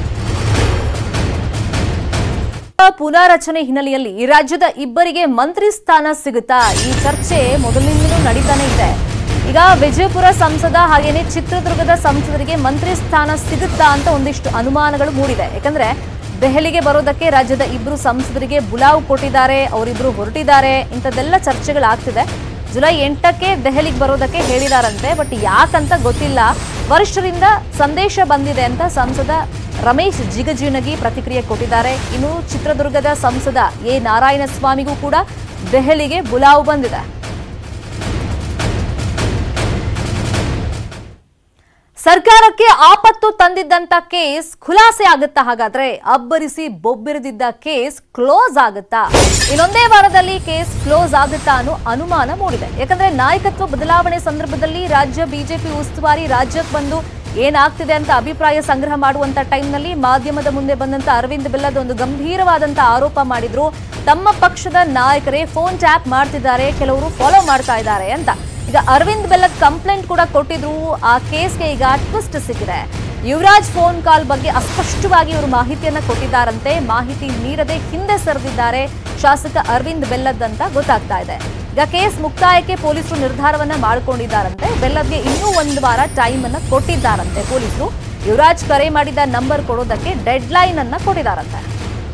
ಪುನಾರಚನೆ ಹಿನ್ನೆಲೆಯಲ್ಲಿ ಈ ರಾಜ್ಯದ ಇಬ್ಬರಿಗೆ ಮಂತ್ರಿ ಸ್ಥಾನ ಸಿಗುತ್ತಾ ಈ ಚರ್ಚೆ ಮೊದಲಿನಿಂದಲೂ ನಡೀತಾನೆ ಇದೆ ಈಗ ವಿಜಯಪುರ ಸಂಸದ ಹಾಗೇನೆ ಚಿತ್ರದುರ್ಗದ ಸಂಸದರಿಗೆ ಮಂತ್ರಿ ಸ್ಥಾನ ಸಿಗುತ್ತಾ ಅಂತ ಒಂದಿಷ್ಟು ಅನುಮಾನಗಳು ಮೂಡಿದೆ ಯಾಕಂದ್ರೆ ದೆಹಲಿಗೆ ಬರೋದಕ್ಕೆ ರಾಜ್ಯದ ಇಬ್ಬರು ಸಂಸದರಿಗೆ ಬುಲಾವ್ ಕೊಟ್ಟಿದ್ದಾರೆ ಅವರಿಬ್ರು ಹೊರಟಿದ್ದಾರೆ ಇಂಥದ್ದೆಲ್ಲ ಚರ್ಚೆಗಳಾಗ್ತಿದೆ ಜುಲೈ ಎಂಟಕ್ಕೆ ದೆಹಲಿಗೆ ಬರೋದಕ್ಕೆ ಹೇಳಿದಾರಂತೆ ಬಟ್ ಯಾಕಂತ ಗೊತ್ತಿಲ್ಲ ವರಿಷ್ಠರಿಂದ ಸಂದೇಶ ಬಂದಿದೆ ಅಂತ ಸಂಸದ ರಮೇಶ್ ಜಿಗಜಿಣಗಿ ಪ್ರತಿಕ್ರಿಯೆ ಕೊಟ್ಟಿದ್ದಾರೆ ಇನ್ನು ಚಿತ್ರದುರ್ಗದ ಸಂಸದ ಎ ನಾರಾಯಣಸ್ವಾಮಿಗೂ ಕೂಡ ದೆಹಲಿಗೆ ಬುಲಾವ್ ಬಂದಿದೆ ಸರ್ಕಾರಕ್ಕೆ ಆಪತ್ತು ತಂದಿದ್ದಂತ ಕೇಸ್ ಖುಲಾಸೆ ಆಗುತ್ತಾ ಹಾಗಾದ್ರೆ ಅಬ್ಬರಿಸಿ ಬೊಬ್ಬಿರಿದಿದ್ದ ಕೇಸ್ ಕ್ಲೋಸ್ ಆಗುತ್ತಾ ಇನ್ನೊಂದೇ ವಾರದಲ್ಲಿ ಕೇಸ್ ಕ್ಲೋಸ್ ಆಗುತ್ತಾ ಅನ್ನೋ ಅನುಮಾನ ಮೂಡಿದೆ ಯಾಕಂದ್ರೆ ನಾಯಕತ್ವ ಬದಲಾವಣೆ ಸಂದರ್ಭದಲ್ಲಿ ರಾಜ್ಯ ಬಿಜೆಪಿ ಉಸ್ತುವಾರಿ ರಾಜ್ಯಕ್ಕೆ ಬಂದು ಏನಾಗ್ತಿದೆ ಅಂತ ಅಭಿಪ್ರಾಯ ಸಂಗ್ರಹ ಮಾಡುವಂತ ಟೈಮ್ನಲ್ಲಿ ಮಾಧ್ಯಮದ ಮುಂದೆ ಬಂದಂತ ಅರವಿಂದ್ ಬೆಲ್ಲದ್ ಒಂದು ಗಂಭೀರವಾದಂತ ಆರೋಪ ಮಾಡಿದ್ರು ತಮ್ಮ ಪಕ್ಷದ ನಾಯಕರೇ ಫೋನ್ ಟ್ಯಾಪ್ ಮಾಡ್ತಿದ್ದಾರೆ ಕೆಲವರು ಫಾಲೋ ಮಾಡ್ತಾ ಇದ್ದಾರೆ ಅಂತ ಈಗ ಅರವಿಂದ್ ಬೆಲ್ಲದ್ ಕಂಪ್ಲೇಂಟ್ ಕೂಡ ಕೊಟ್ಟಿದ್ರು ಆ ಕೇಸ್ಗೆ ಈಗ ಟ್ವಿಸ್ಟ್ ಸಿಕ್ಕಿದೆ ಯುವರಾಜ್ ಫೋನ್ ಕಾಲ್ ಬಗ್ಗೆ ಅಸ್ಪಷ್ಟವಾಗಿ ಇವರು ಮಾಹಿತಿಯನ್ನ ಕೊಟ್ಟಿದ್ದಾರಂತೆ ಮಾಹಿತಿ ನೀಡದೆ ಹಿಂದೆ ಸರಿದಿದ್ದಾರೆ ಶಾಸಕ ಅರವಿಂದ್ ಬೆಲ್ಲದ್ ಅಂತ ಗೊತ್ತಾಗ್ತಾ ಇದೆ ಈಗ ಕೇಸ್ ಮುಕ್ತಾಯಕ್ಕೆ ಪೊಲೀಸರು ನಿರ್ಧಾರವನ್ನ ಮಾಡಿಕೊಂಡಿದ್ದಾರಂತೆ ಬೆಲ್ಲದ್ಗೆ ಇನ್ನೂ ಒಂದು ವಾರ ಟೈಮ್ ಅನ್ನ ಕೊಟ್ಟಿದ್ದಾರಂತೆ ಪೊಲೀಸರು ಯುವರಾಜ್ ಕರೆ ಮಾಡಿದ ನಂಬರ್ ಕೊಡೋದಕ್ಕೆ ಡೆಡ್ ಲೈನ್ ಅನ್ನ ಕೊಟ್ಟಿದ್ದಾರಂತೆ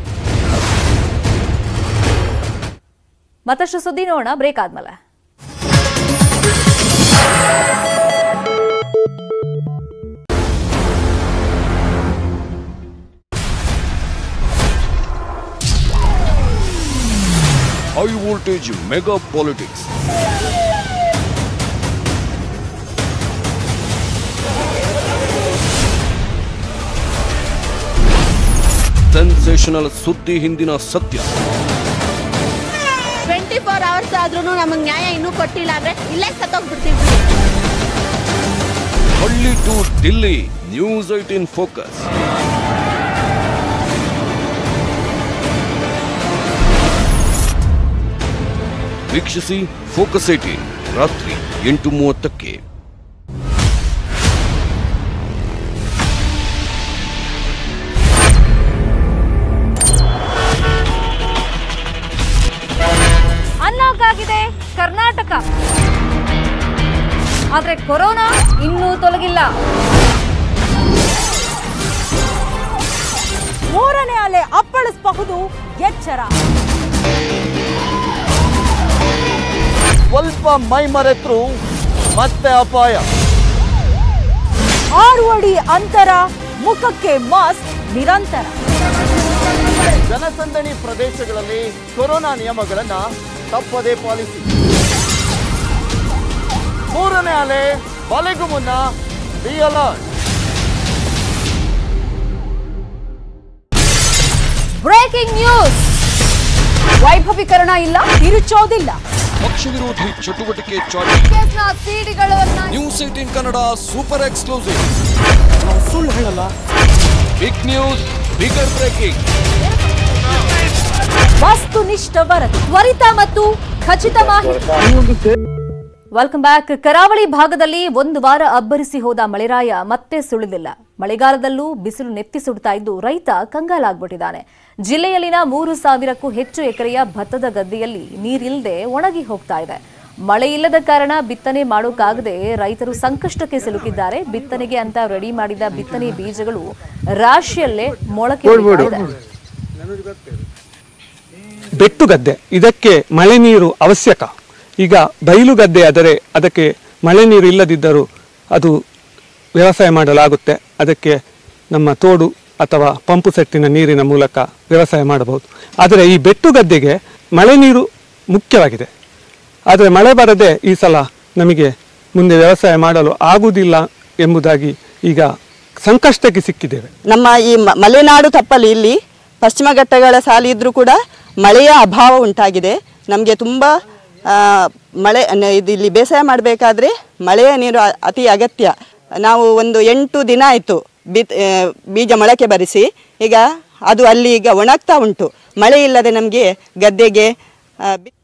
ಮತ್ತಷ್ಟು ಸುದ್ದಿ ನೋಡೋಣ ಬ್ರೇಕ್ ಆದ್ಮೇಲೆ high voltage mega politics. Sensational ಸುದ್ದಿ ಹಿಂದಿನ ಸತ್ಯ ಟ್ವೆಂಟಿ ಫೋರ್ ಅವರ್ಸ್ ಆದ್ರೂ ನಮಗೆ ನ್ಯಾಯ ಇನ್ನೂ ಕೊಟ್ಟಿಲ್ಲ ಅಂದ್ರೆ ಇಲ್ಲೇ ಸತ್ತೋಗ್ಬಿಡ್ತೀವಿ ಹಳ್ಳಿ to Delhi news eighteen focus ವೀಕ್ಷಿಸಿ ಫೋಕಸ್ ಏಟೀನ್ ರಾತ್ರಿ ಎಂಟು ಮೂವತ್ತಕ್ಕೆ ಅನ್ಲಾಕ್ ಆಗಿದೆ ಕರ್ನಾಟಕ ಆದ್ರೆ ಕೊರೋನಾ ಇನ್ನೂ ತೊಲಗಿಲ್ಲ ಮೂರನೇ ಅಲೆ ಅಪ್ಪಳಿಸಬಹುದು ಎಚ್ಚರ ಸ್ವಲ್ಪ ಮೈ ಮರೆತರು ಮತ್ತೆ ಅಪಾಯ ಆರು ಅಡಿ ಅಂತರ ಮುಖಕ್ಕೆ ಮಾಸ್ಕ್ ನಿರಂತರ ಜನಸಂದಣಿ ಪ್ರದೇಶಗಳಲ್ಲಿ ಕೊರೋನಾ ನಿಯಮಗಳನ್ನ ತಪ್ಪದೇ ಪಾಲಿಸಿ ಮೂರನೇ ಅಲೆ ಬಲೆಗೂ ಮುನ್ನ ಬಿ ಅಲರ್ಟ್ ಬ್ರೇಕಿಂಗ್ ನ್ಯೂಸ್ ವೈಭವೀಕರಣ ಇಲ್ಲ ತಿರುಚೋದಿಲ್ಲ ಪಕ್ಷ ವಿರೋಧಿ ಚಟುವಟಿಕೆ ಚಾಟಿ ಕೇಸ್ನ ಸಿಡಿಗಳನ್ನ news eighteen Kannada super exclusive ಸುಳ್ಳು ಹೇಳಲ್ಲ ಬಿಗ್ ನ್ಯೂಸ್ ಬಿಗರ್ ಬ್ರೇಕಿಂಗ್ ವಸ್ತುನಿಷ್ಠ ವರದಿ ತ್ವರಿತ ಮತ್ತು ಖಚಿತ ಮಾಹಿತಿ ವೆಲ್ಕಮ್ ಬ್ಯಾಕ್ ಕರಾವಳಿ ಭಾಗದಲ್ಲಿ ಒಂದು ವಾರ ಅಬ್ಬರಿಸಿ ಹೋದ ಮಳೆರಾಯ ಮತ್ತೆ ಸುಳಿದಿಲ್ಲ ಮಳೆಗಾಲದಲ್ಲೂ ಬಿಸಿಲು ನೆತ್ತಿ ಸುಡ್ತಾ ಇದ್ದು ರೈತ ಕಂಗಾಲಾಗ್ಬಿಟ್ಟಿದ್ದಾನೆ ಜಿಲ್ಲೆಯಲ್ಲಿನ ಮೂರು ಸಾವಿರಕ್ಕೂ ಹೆಚ್ಚು ಎಕರೆಯ ಭತ್ತದ ಗದ್ದೆಯಲ್ಲಿ ನೀರಿಲ್ಲದೆ ಒಣಗಿ ಹೋಗ್ತಾ ಇದೆ ಮಳೆ ಇಲ್ಲದ ಕಾರಣ ಬಿತ್ತನೆ ಮಾಡೋಕ್ಕಾಗದೆ ರೈತರು ಸಂಕಷ್ಟಕ್ಕೆ ಸಿಲುಕಿದ್ದಾರೆ ಬಿತ್ತನೆಗೆ ಅಂತ ರೆಡಿ ಮಾಡಿದ ಬಿತ್ತನೆ ಬೀಜಗಳು ರಾಶಿಯಲ್ಲೇ ಮೊಳಕೆ ಹೊಡಿತಾ ಇದೆ. ಬೆಟ್ಟು ಗದ್ದೆ ಇದಕ್ಕೆ ಮಳೆ ನೀರು ಅವಶ್ಯಕ ಈಗ ಬಯಲು ಗದ್ದೆ ಆದರೆ ಅದಕ್ಕೆ ಮಳೆ ನೀರು ಇಲ್ಲದಿದ್ದರೂ ಅದು ವ್ಯವಸಾಯ ಮಾಡಲಾಗುತ್ತೆ ಅದಕ್ಕೆ ನಮ್ಮ ತೋಡು ಅಥವಾ ಪಂಪು ಸೆಟ್ಟಿನ ನೀರಿನ ಮೂಲಕ ವ್ಯವಸಾಯ ಮಾಡಬಹುದು ಆದರೆ ಈ ಬೆಟ್ಟು ಗದ್ದೆಗೆ ಮಳೆ ನೀರು ಮುಖ್ಯವಾಗಿದೆ ಆದರೆ ಮಳೆ ಬರದೆ ಈ ಸಲ ನಮಗೆ ಮುಂದೆ ವ್ಯವಸಾಯ ಮಾಡಲು ಆಗುವುದಿಲ್ಲ ಎಂಬುದಾಗಿ ಈಗ ಸಂಕಷ್ಟಕ್ಕೆ ಸಿಕ್ಕಿದ್ದೇವೆ ನಮ್ಮ ಈ ಮ- ಮಲೆನಾಡು ತಪ್ಪಲು ಇಲ್ಲಿ ಪಶ್ಚಿಮ ಘಟ್ಟಗಳ ಸಾಲಿ ಇದ್ರೂ ಕೂಡ ಮಳೆಯ ಅಭಾವ ಉಂಟಾಗಿದೆ ನಮಗೆ ತುಂಬ ಆ, ಮಳೆ ನ- ಇದು ಇಲ್ಲಿ ಬೇಸಾಯ ಮಾಡಬೇಕಾದ್ರೆ ಮಳೆಯ ನೀರು ಅ- ಅತಿ ಅಗತ್ಯ ನಾವು ಒಂದು ಎಂಟು ದಿನ ಆಯಿತು ಬಿತ್ ಆ, ಬೀಜ ಮೊಳಕೆ ಬರಿಸಿ ಈಗ ಅದು ಅಲ್ಲಿ ಈಗ ಒಣಗ್ತಾ ಉಂಟು ಮಳೆ ಇಲ್ಲದೆ ನಮಗೆ ಗದ್ದೆಗೆ ಆ, ಬಿ-